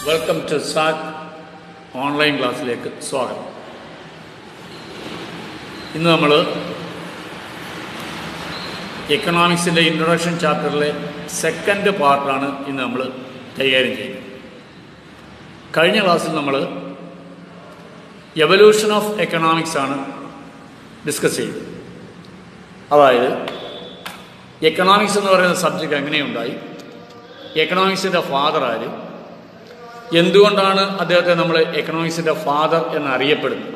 Welcome to സാക് online ക്ലാസ്സിലേക്ക് സ്വാഗതം ഇന്ന് നമ്മൾ എക്കണോമിക്സിൻ്റെ ഇൻട്രൊഡക്ഷൻ ചാപ്റ്ററിലെ സെക്കൻഡ് പാർട്ടാണ് ഇന്ന് നമ്മൾ കൈകാര്യം ചെയ്യുന്നത് കഴിഞ്ഞ ക്ലാസ്സിൽ നമ്മൾ എവല്യൂഷൻ ഓഫ് എക്കണോമിക്സ് ആണ് ഡിസ്കസ് ചെയ്തത് അതായത് എക്കണോമിക്സ് എന്ന് പറയുന്ന സബ്ജക്റ്റ് എങ്ങനെയുണ്ടായി എക്കണോമിക്സിൻ്റെ ഫാദർ ആര് എന്തുകൊണ്ടാണ് അദ്ദേഹത്തെ നമ്മൾ എക്കണോമിക്സിൻ്റെ ഫാദർ എന്നറിയപ്പെടുന്നത്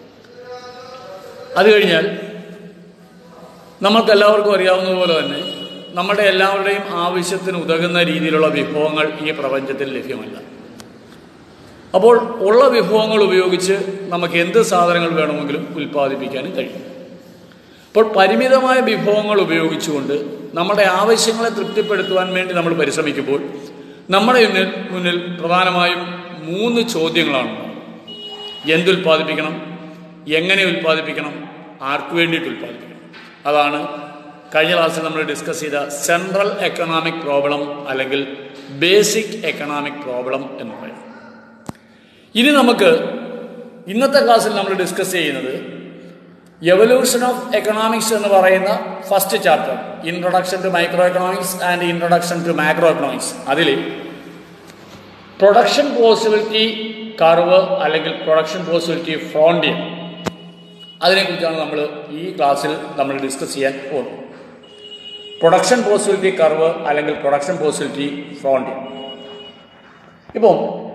അത് കഴിഞ്ഞാൽ നമ്മൾക്കെല്ലാവർക്കും അറിയാവുന്നതുപോലെ തന്നെ നമ്മുടെ എല്ലാവരുടെയും ആവശ്യത്തിന് ഉതകുന്ന രീതിയിലുള്ള വിഭവങ്ങൾ ഈ പ്രപഞ്ചത്തിൽ ലഭ്യമല്ല അപ്പോൾ ഉള്ള വിഭവങ്ങൾ ഉപയോഗിച്ച് നമുക്ക് എന്ത് സാധനങ്ങൾ വേണമെങ്കിലും ഉൽപ്പാദിപ്പിക്കാനും കഴിയും അപ്പോൾ പരിമിതമായ വിഭവങ്ങൾ ഉപയോഗിച്ചുകൊണ്ട് നമ്മുടെ ആവശ്യങ്ങളെ തൃപ്തിപ്പെടുത്തുവാൻ വേണ്ടി നമ്മൾ പരിശ്രമിക്കുമ്പോൾ നമ്മുടെ മുന്നിൽ മുന്നിൽ പ്രധാനമായും മൂന്ന് ചോദ്യങ്ങളാണ് എന്തുൽപ്പാദിപ്പിക്കണം എങ്ങനെ ഉൽപ്പാദിപ്പിക്കണം ആർക്കു വേണ്ടിയിട്ട് ഉൽപ്പാദിപ്പിക്കണം അതാണ് കഴിഞ്ഞ ക്ലാസ്സിൽ നമ്മൾ ഡിസ്കസ് ചെയ്ത സെൻട്രൽ എക്കണോമിക് പ്രോബ്ലം അല്ലെങ്കിൽ ബേസിക് എക്കണോമിക് പ്രോബ്ലം എന്ന് പറയാം ഇനി നമുക്ക് ഇന്നത്തെ ക്ലാസ്സിൽ നമ്മൾ ഡിസ്കസ് ചെയ്യുന്നത് എവല്യൂഷൻ ഓഫ് എക്കണോമിക്സ് എന്ന് പറയുന്ന first chapter introduction to micro economics and introduction to macro economics അതിൽ പ്രൊഡക്ഷൻ പോസിബിലിറ്റി കർവ് അല്ലെങ്കിൽ പ്രൊഡക്ഷൻ പോസിബിലിറ്റി ഫ്രോണ്ടിയർ അതിനെക്കുറിച്ചാണ് നമ്മൾ ഈ ക്ലാസ്സിൽ നമ്മൾ ഡിസ്കസ് ചെയ്യാൻ പോകുന്നത് പ്രൊഡക്ഷൻ പോസിബിലിറ്റി കർവ് അല്ലെങ്കിൽ പ്രൊഡക്ഷൻ പോസിബിലിറ്റി ഫ്രോണ്ടിയർ ഇപ്പം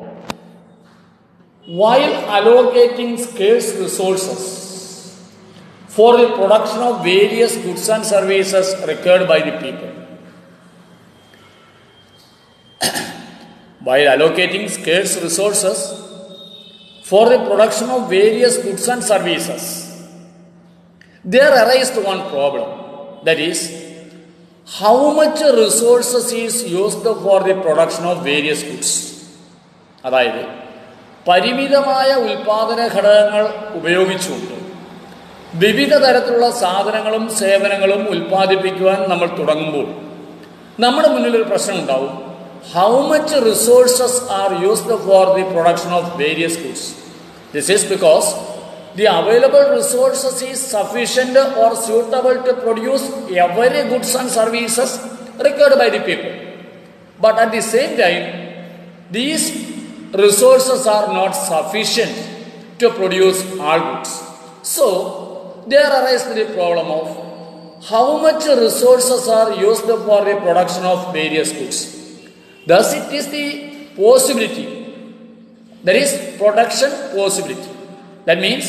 while allocating scarce resources for the production of various goods and services required by the people. While allocating scarce resources for the production of various goods and services, there arises one problem that is, how much resources is used for the production of various goods. അതായത് പരിമിതമായ ഉൽപാദന ഘടകങ്ങൾ ഉപയോഗിച്ചുകൊണ്ട് വിവിധ തരത്തിലുള്ള സാധനങ്ങളും സേവനങ്ങളും ഉൽപ്പാദിപ്പിക്കുവാൻ നമ്മൾ തുടങ്ങുമ്പോൾ നമ്മുടെ മുന്നിൽ ഒരു പ്രശ്നം ഉണ്ടാവും how much resources are used for the production of various goods this is because the available resources is sufficient or suitable to produce every goods and services required by the people but at the same time these resources are not sufficient to produce all goods so there arises the problem of how much resources are used for the production of various goods. Thus, it is the possibility, there is production possibility. That means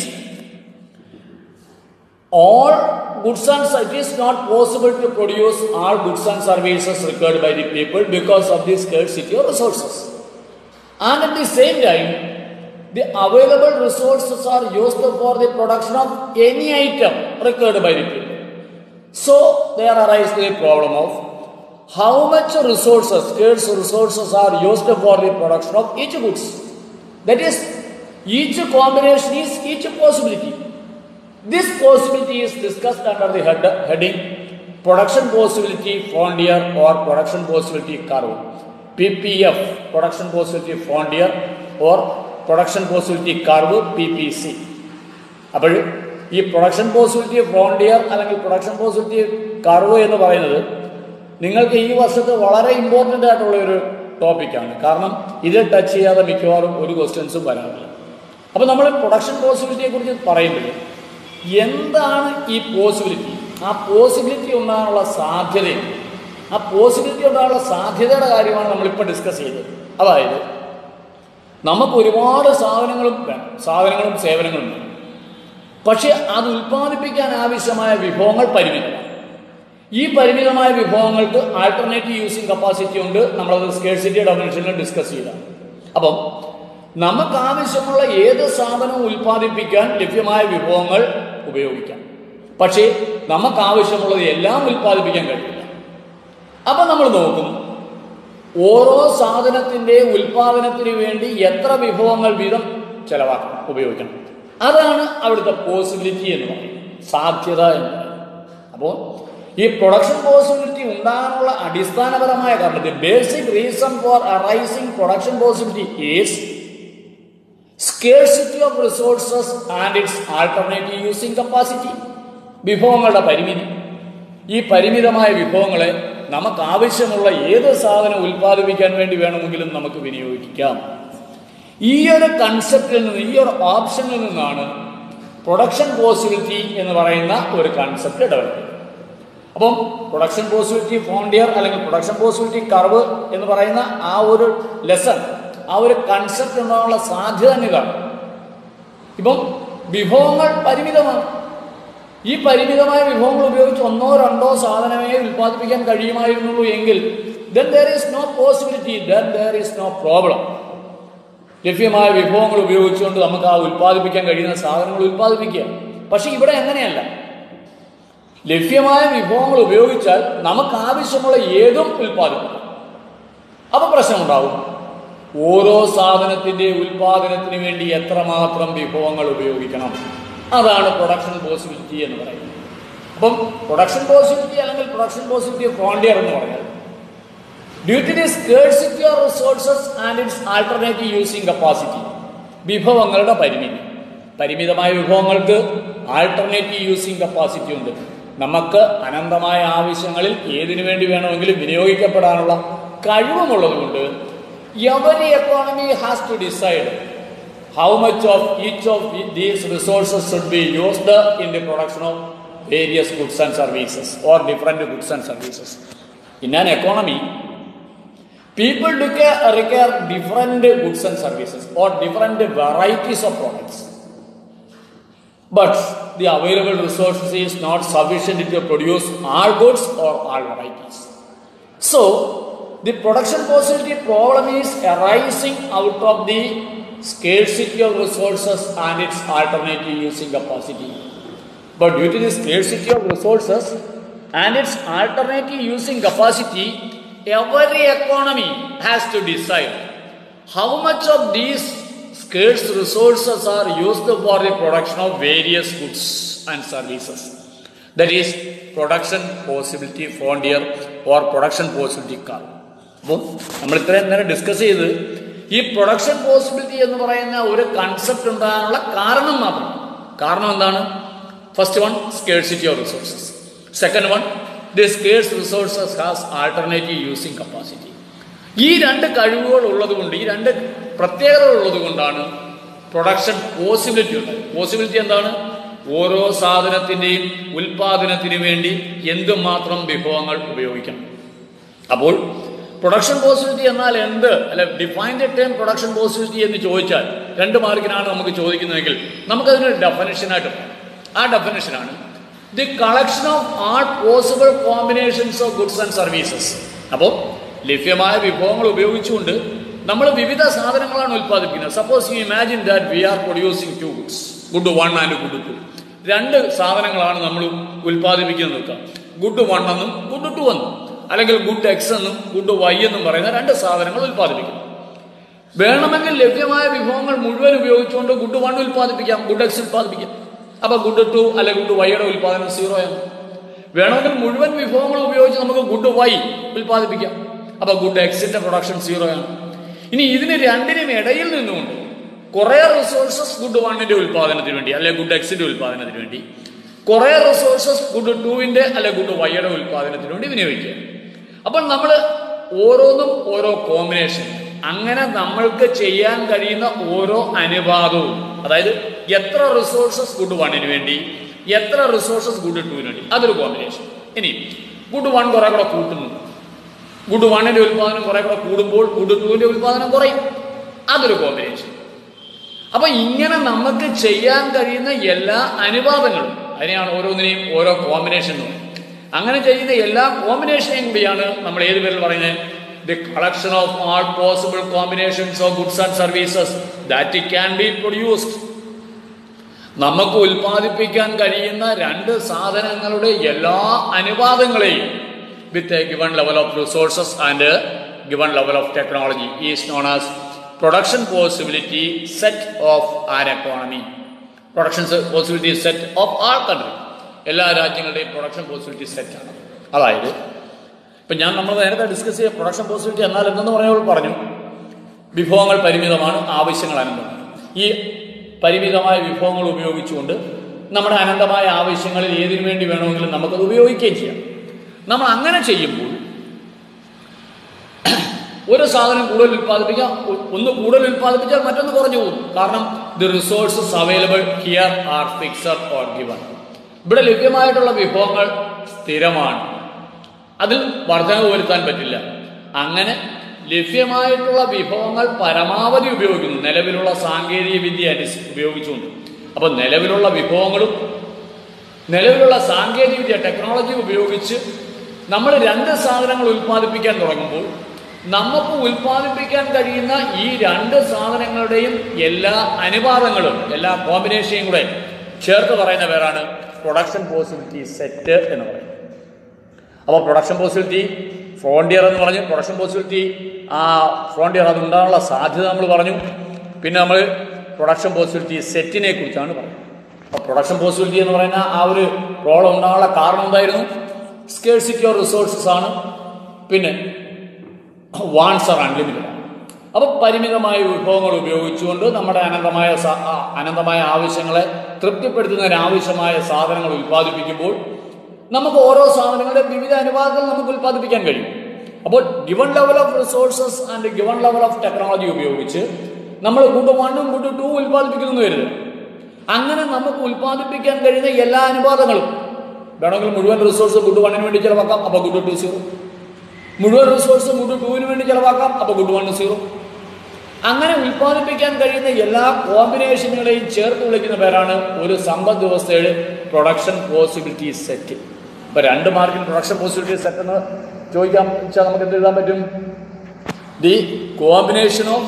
all goods and it is not possible to produce all goods and services required by the people because of the scarcity of resources. And at the same time, the available resources are used for the production of any item required by the people. So, there arises the problem of how much resources, scarce resources are used for the production of each goods. That is, each combination is each possibility. This possibility is discussed under the head, heading production possibility frontier or production possibility curve. PPF, production possibility frontier or production possibility curve P P C അപ്പോൾ ഈ production possibility frontier അല്ലെങ്കിൽ production possibility curve എന്ന് പറയുന്നത് നിങ്ങൾക്ക് ഈ വർഷത്തെ വളരെ important ആയിട്ടുള്ള ഒരു ടോപ്പിക്കാണ് കാരണം ഇത് ടച്ച് ചെയ്യാതെ മിക്കവാറും ഒരു ക്വസ്റ്റ്യൻസും വരാറില്ല അപ്പോൾ നമ്മൾ പ്രൊഡക്ഷൻ പോസിബിലിറ്റിയെ കുറിച്ച് പറയുമ്പോൾ എന്താണ് ഈ പോസിബിലിറ്റി ആ പോസിബിലിറ്റി ഉണ്ടാകാനുള്ള സാധ്യതയാണ് ആ പോസിബിലിറ്റി ഉണ്ടാകാനുള്ള സാധ്യതയുടെ കാര്യമാണ് നമ്മളിപ്പോൾ ഡിസ്കസ് ചെയ്തത് അതായത് നമുക്ക് ഒരുപാട് സാധനങ്ങളും വേണം സാധനങ്ങളും സേവനങ്ങളും വേണം പക്ഷേ അത് ഉൽപ്പാദിപ്പിക്കാൻ ആവശ്യമായ വിഭവങ്ങൾ പരിമിതമാണ് ഈ പരിമിതമായ വിഭവങ്ങൾക്ക് ആൾട്ടർനേറ്റീവ് യൂസിങ് കപ്പാസിറ്റി ഉണ്ട് നമ്മളത് സ്കേഴ്സിറ്റി ഡെഫിനേഷനിൽ ഡിസ്കസ് ചെയ്താണ് അപ്പം നമുക്ക് ആവശ്യമുള്ള ഏത് സാധനവും ഉൽപ്പാദിപ്പിക്കാൻ ലഭ്യമായ വിഭവങ്ങൾ ഉപയോഗിക്കാം പക്ഷേ നമുക്ക് ആവശ്യമുള്ളത് എല്ലാം ഉൽപ്പാദിപ്പിക്കാൻ കഴിയില്ല അപ്പം നമ്മൾ നോക്കും ഓരോ സാധനത്തിൻ്റെ ഉൽപാദനത്തിന് വേണ്ടി എത്ര വിഭവങ്ങൾ വീതം ചെലവാക്കണം ഉപയോഗിക്കണം അതാണ് അവിടുത്തെ പോസിബിലിറ്റി എന്ന് പറയുന്നത് സാധ്യത എന്ന് പറയുന്നത് അപ്പോൾ ഈ പ്രൊഡക്ഷൻ പോസിബിലിറ്റി ഉണ്ടാകാനുള്ള അടിസ്ഥാനപരമായ കാരണം the basic reason for arising production possibility is scarcity of resources and its alternative using capacity വിഭവങ്ങളുടെ പരിമിതി ഈ പരിമിതമായ വിഭവങ്ങളെ നമുക്ക് ആവശ്യമുള്ള ഏത് സാധനം ഉൽപ്പാദിപ്പിക്കാൻ വേണ്ടി വേണമെങ്കിലും നമുക്ക് വിനിയോഗിക്കാം ഈ ഒരു കൺസെപ്റ്റിൽ നിന്ന് ഈ ഒരു ഓപ്ഷനിൽ നിന്നാണ് പ്രൊഡക്ഷൻ പോസിബിലിറ്റി എന്ന് പറയുന്ന ഒരു കൺസെപ്റ്റ് ഡെവലപ്പ് ചെയ്തത് അപ്പം പ്രൊഡക്ഷൻ പോസിബിലിറ്റി ഫോണ്ടിയർ അല്ലെങ്കിൽ പ്രൊഡക്ഷൻ പോസിബിലിറ്റി കർവ് എന്ന് പറയുന്ന ആ ഒരു ലെസൺ ആ ഒരു കൺസെപ്റ്റ് ഉണ്ടാകാനുള്ള സാധ്യത തന്നെ ഇതാണ് ഇപ്പം വിഭവങ്ങൾ പരിമിതമാണ് ഈ പരിമിതമായ വിഭവങ്ങൾ ഉപയോഗിച്ച് ഒന്നോ രണ്ടോ സാധനമേ ഉൽപ്പാദിപ്പിക്കാൻ കഴിയുമായിരുന്നുള്ളൂ എങ്കിൽ then there is no possibility then there is no problem ലഭ്യമായ വിഭവങ്ങൾ ഉപയോഗിച്ചുകൊണ്ട് നമുക്ക് ആ ഉൽപ്പാദിപ്പിക്കാൻ കഴിയുന്ന സാധനങ്ങൾ ഉൽപ്പാദിപ്പിക്കുക പക്ഷെ ഇവിടെ അങ്ങനെയല്ല ലഭ്യമായ വിഭവങ്ങൾ ഉപയോഗിച്ചാൽ നമുക്ക് ആവശ്യമുള്ള ഏതും ഉൽപ്പാദിപ്പിക്കാം അപ്പൊ പ്രശ്നമുണ്ടാവും ഓരോ സാധനത്തിന്റെ ഉൽപാദനത്തിന് വേണ്ടി എത്രമാത്രം വിഭവങ്ങൾ ഉപയോഗിക്കണം അതാണ് പ്രൊഡക്ഷൻ പോസിബിലിറ്റി എന്ന് പറയുന്നത് അപ്പം പ്രൊഡക്ഷൻ പോസിബിലിറ്റി അല്ലെങ്കിൽ പ്രൊഡക്ഷൻ പോസിബിലിറ്റി ഫ്രോണ്ടിയർ എന്ന് പറഞ്ഞാൽ due to the scarcity of resources and its alternative using capacity വിഭവങ്ങളുടെ പരിമിതി പരിമിതമായ വിഭവങ്ങൾക്ക് ആൾട്ടർനേറ്റീവ് യൂസിംഗ് കപ്പാസിറ്റി ഉണ്ട് നമുക്ക് അനന്തമായ ആവശ്യങ്ങളിൽ ഏതിനു വേണ്ടി വേണമെങ്കിലും വിനിയോഗിക്കപ്പെടാനുള്ള കഴിവുമുള്ളതുകൊണ്ട് every economy has to decide how much of each of these resources should be used in the production of various goods and services or different goods and services. In an economy, people require, require different goods and services or different varieties of products. But the available resources is not sufficient to produce all goods or all varieties. So, the production possibility problem is arising out of the scarcity of resources and its alternative using capacity. But due to the scarcity of resources and its alternative using capacity, every economy has to decide how much of these scarce resources are used for the production of various goods and services. That is production possibility frontier or production possibility curve. അപ്പോൾ നമ്മൾ ഇത്രയും നേരം discuss ചെയ്ത് ഈ production possibility എന്ന് പറയുന്ന ഒരു concept ഉണ്ടാകാനുള്ള കാരണം മാത്രം കാരണം എന്താണ് first one scarcity of resources second one the scarce resources has alternative using capacity ഈ രണ്ട് കഴിവുകൾ ഉള്ളതുകൊണ്ട് ഈ രണ്ട് പ്രത്യേകതകൾ ഉള്ളത് കൊണ്ടാണ് പ്രൊഡക്ഷൻ പോസിബിലിറ്റി ഉള്ളത് പോസിബിലിറ്റി എന്താണ് ഓരോ സാധനത്തിൻ്റെയും ഉൽപാദനത്തിന് വേണ്ടി എന്തുമാത്രം വിഭവങ്ങൾ ഉപയോഗിക്കണം അപ്പോൾ പ്രൊഡക്ഷൻ പോസിബിലിറ്റി എന്നാൽ എന്ത് അല്ല define the term production possibility എന്ന് ചോദിച്ചാൽ രണ്ട് മാർക്കിനാണ് നമുക്ക് ചോദിക്കുന്നതെങ്കിൽ നമുക്കതിനൊരു ഡെഫിനേഷനായിട്ട് ആ ഡെഫിനേഷനാണ് the collection of all possible combinations of goods and services അപ്പോൾ ലഭ്യമായ വിഭവങ്ങൾ ഉപയോഗിച്ചുകൊണ്ട് നമ്മൾ വിവിധ സാധനങ്ങളാണ് ഉൽപ്പാദിപ്പിക്കുന്നത് suppose you imagine that we are producing two goods good one and good two രണ്ട് സാധനങ്ങളാണ് നമ്മൾ ഉൽപ്പാദിപ്പിക്കുന്നത് നോക്കുക ഗുഡ് വൺ എന്നും ഗുഡ് ടു എന്നും അല്ലെങ്കിൽ ഗുഡ് എക്സ് എന്നും ഗുഡ് വൈ എന്നും പറയുന്ന രണ്ട് സാധനങ്ങൾ ഉൽപ്പാദിപ്പിക്കും വേണമെങ്കിൽ ലഭ്യമായ വിഭവങ്ങൾ മുഴുവൻ ഉപയോഗിച്ചുകൊണ്ട് ഗുഡ് വൺ ഉൽപ്പാദിപ്പിക്കാം ഗുഡ് എക്സ് ഉൽപ്പാദിപ്പിക്കാം അപ്പൊ ഗുഡ് ടു അല്ലെങ്കിൽ ഗുഡ് വൈയുടെ ഉൽപ്പാദനം സീറോ ആണ് വേണമെങ്കിൽ മുഴുവൻ വിഭവങ്ങൾ ഉപയോഗിച്ച് നമുക്ക് ഗുഡ് വൈ ഉൽപ്പാദിപ്പിക്കാം അപ്പൊ ഗുഡ് എക്സിന്റെ പ്രൊഡക്ഷൻ സീറോ ആണ് ഇനി ഇതിന് രണ്ടിനും ഇടയിൽ നിന്നുകൊണ്ട് കുറെ റിസോഴ്സസ് ഗുഡ് വണ്ണിന്റെ ഉൽപ്പാദനത്തിന് വേണ്ടി അല്ലെങ്കിൽ ഗുഡ് എക്സിന്റെ ഉൽപ്പാദനത്തിന് വേണ്ടി കുറെ റിസോഴ്സസ് ഗുഡ് ടുവിന്റെ അല്ലെ ഗുഡ് വൈയുടെ ഉൽപ്പാദനത്തിന് വേണ്ടി വിനിയോഗിക്കുക അപ്പോൾ നമ്മൾ ഓരോന്നും ഓരോ കോമ്പിനേഷൻ അങ്ങനെ നമ്മൾക്ക് ചെയ്യാൻ കഴിയുന്ന ഓരോ അനുപാതവും അതായത് എത്ര റിസോഴ്സസ് ഗുഡ് വണ്ണിന് വേണ്ടി എത്ര റിസോഴ്സസ് ഗുഡ് ടുവിന് വേണ്ടി അതൊരു കോമ്പിനേഷൻ ഇനി ഗുഡ് വൺ കുറെ കൂടെ കൂട്ടുന്നു ഗുഡ് വണ്ണിന്റെ ഉൽപ്പാദനം കുറെ കൂടെ കൂടുമ്പോൾ ഗുഡ് ടുവിന്റെ ഉൽപ്പാദനം കുറയും അതൊരു കോമ്പിനേഷൻ അപ്പൊ ഇങ്ങനെ നമുക്ക് ചെയ്യാൻ കഴിയുന്ന എല്ലാ അനുപാതങ്ങളും അതിനെയാണ് ഓരോന്നിനെയും ഓരോ കോമ്പിനേഷൻ എന്ന് പറയുന്നത് അങ്ങനെ ചെയ്യുന്ന എല്ലാ കോമ്പിനേഷനെയും കൂടിയാണ് നമ്മൾ ഏത് പേരിൽ പറയുന്നത് the collection of all possible combinations of goods and services that can be produced നമുക്ക് ഉൽപ്പാദിപ്പിക്കാൻ കഴിയുന്ന രണ്ട് സാധനങ്ങളുടെ എല്ലാ അനുപാതങ്ങളെയും with a given level of resources and given level of technology is known as production possibility set of an economy production possibility set of all country എല്ലാ രാജ്യങ്ങളുടെയും production possibility സെറ്റാണ് അതായത് ഇപ്പം ഞാൻ നമ്മൾ നേരത്തെ ഡിസ്കസ് ചെയ്ത പ്രൊഡക്ഷൻ പോസിബിലിറ്റി എന്നാൽ എന്തെന്ന് പറയുമ്പോൾ പറഞ്ഞു വിഭവങ്ങൾ പരിമിതമാണ് ആവശ്യങ്ങൾ അനന്തമാണ് ഈ പരിമിതമായ വിഭവങ്ങൾ ഉപയോഗിച്ചുകൊണ്ട് നമ്മുടെ അനന്തമായ ആവശ്യങ്ങളിൽ ഏതിനു വേണ്ടി വേണമെങ്കിലും നമുക്കത് ഉപയോഗിക്കുകയും ചെയ്യാം നമ്മൾ അങ്ങനെ ചെയ്യുമ്പോൾ ഒരു സാധനം കൂടുതൽ ഉൽപ്പാദിപ്പിക്കാം ഒ- ഒന്ന് കൂടുതൽ ഉൽപ്പാദിപ്പിച്ചാൽ മറ്റൊന്ന് കുറഞ്ഞു പോകും കാരണം the resources available here are fixed or given ഇവിടെ ലഭ്യമായിട്ടുള്ള വിഭവങ്ങൾ സ്ഥിരമാണ് അതിൽ വർധനവ് വരുത്താൻ പറ്റില്ല അങ്ങനെ ലഭ്യമായിട്ടുള്ള വിഭവങ്ങൾ പരമാവധി ഉപയോഗിക്കുന്നു നിലവിലുള്ള സാങ്കേതിക വിദ്യ അനുസ ഉപയോഗിച്ചുകൊണ്ട് അപ്പോൾ നിലവിലുള്ള വിഭവങ്ങളും നിലവിലുള്ള സാങ്കേതിക വിദ്യ ടെക്നോളജി ഉപയോഗിച്ച് നമ്മൾ രണ്ട് സാധനങ്ങൾ ഉൽപ്പാദിപ്പിക്കാൻ തുടങ്ങുമ്പോൾ നമുക്ക് ഉൽപ്പാദിപ്പിക്കാൻ കഴിയുന്ന ഈ രണ്ട് സാധനങ്ങളുടെയും എല്ലാ അനുപാതങ്ങളും എല്ലാ കോമ്പിനേഷനും കൂടെ ചേർത്ത് പറയുന്ന പേരാണ് പ്രൊഡക്ഷൻ പോസിബിലിറ്റി സെറ്റ് എന്ന് പറയുന്നത് അപ്പോൾ പ്രൊഡക്ഷൻ പോസിബിലിറ്റി ഫ്രോണ്ടിയർ എന്ന് പറഞ്ഞു പ്രൊഡക്ഷൻ പോസിബിലിറ്റി ആ ഫ്രോണ്ടിയർ അത് ഉണ്ടാകാനുള്ള സാധ്യത നമ്മൾ പറഞ്ഞു പിന്നെ നമ്മൾ പ്രൊഡക്ഷൻ പോസിബിലിറ്റി സെറ്റിനെ കുറിച്ചാണ് പറയുന്നത് അപ്പോൾ പ്രൊഡക്ഷൻ പോസിബിലിറ്റി എന്ന് പറയുന്ന ആ ഒരു പ്രോബ്ലം ഉണ്ടാകാനുള്ള കാരണം എന്തായിരുന്നു സ്കേഴ്സിറ്റി ഓഫ് റിസോഴ്സസ് ആണ് പിന്നെ വാൺസ് ആർ അൺലിമിറ്റഡ് അപ്പോൾ പരിമിതമായ വിഭവങ്ങൾ ഉപയോഗിച്ചുകൊണ്ട് നമ്മുടെ അനന്തമായ സ- ആ, അനന്തമായ ആവശ്യങ്ങളെ തൃപ്തിപ്പെടുത്തുന്നതിനാവശ്യമായ സാധനങ്ങൾ ഉൽപ്പാദിപ്പിക്കുമ്പോൾ നമുക്ക് ഓരോ സാധനങ്ങളുടെ വിവിധ അനുപാതങ്ങൾ നമുക്ക് ഉൽപ്പാദിപ്പിക്കാൻ കഴിയും അപ്പോൾ given level of resources and given level of technology ഉപയോഗിച്ച് നമ്മൾ ഗുഡ് വണ്ണും ഗുഡ് ടു ഉൽപ്പാദിപ്പിക്കുന്നു വരുന്നത് അങ്ങനെ നമുക്ക് ഉൽപ്പാദിപ്പിക്കാൻ കഴിയുന്ന എല്ലാ അനുപാതങ്ങളും വേണമെങ്കിൽ മുഴുവൻ റിസോഴ്സ് ഗുഡ് വണ്ണിന് വേണ്ടി ചിലവാക്കാം അപ്പോൾ ഗുഡ് ടു സീറോ മുഴുവൻ റിസോഴ്സ് ഗുഡ് ടൂവിന് വേണ്ടി ചിലവാക്കാം അപ്പോൾ ഗുഡ് വൺ സീറോ അങ്ങനെ ഉൽപ്പാദിപ്പിക്കാൻ കഴിയുന്ന എല്ലാ കോമ്പിനേഷനുകളെയും ചേർത്ത് വിളിക്കുന്ന പേരാണ് ഒരു സമ്പദ് വ്യവസ്ഥയുടെ പ്രൊഡക്ഷൻ പോസിബിലിറ്റി സെറ്റ് ഇപ്പൊ രണ്ട് മാർക്കിന് പ്രൊഡക്ഷൻ പോസിബിലിറ്റി സെറ്റ് എന്ന് ചോദിക്കാൻ വെച്ചാൽ നമുക്ക് എന്ത് എഴുതാൻ പറ്റും the combination of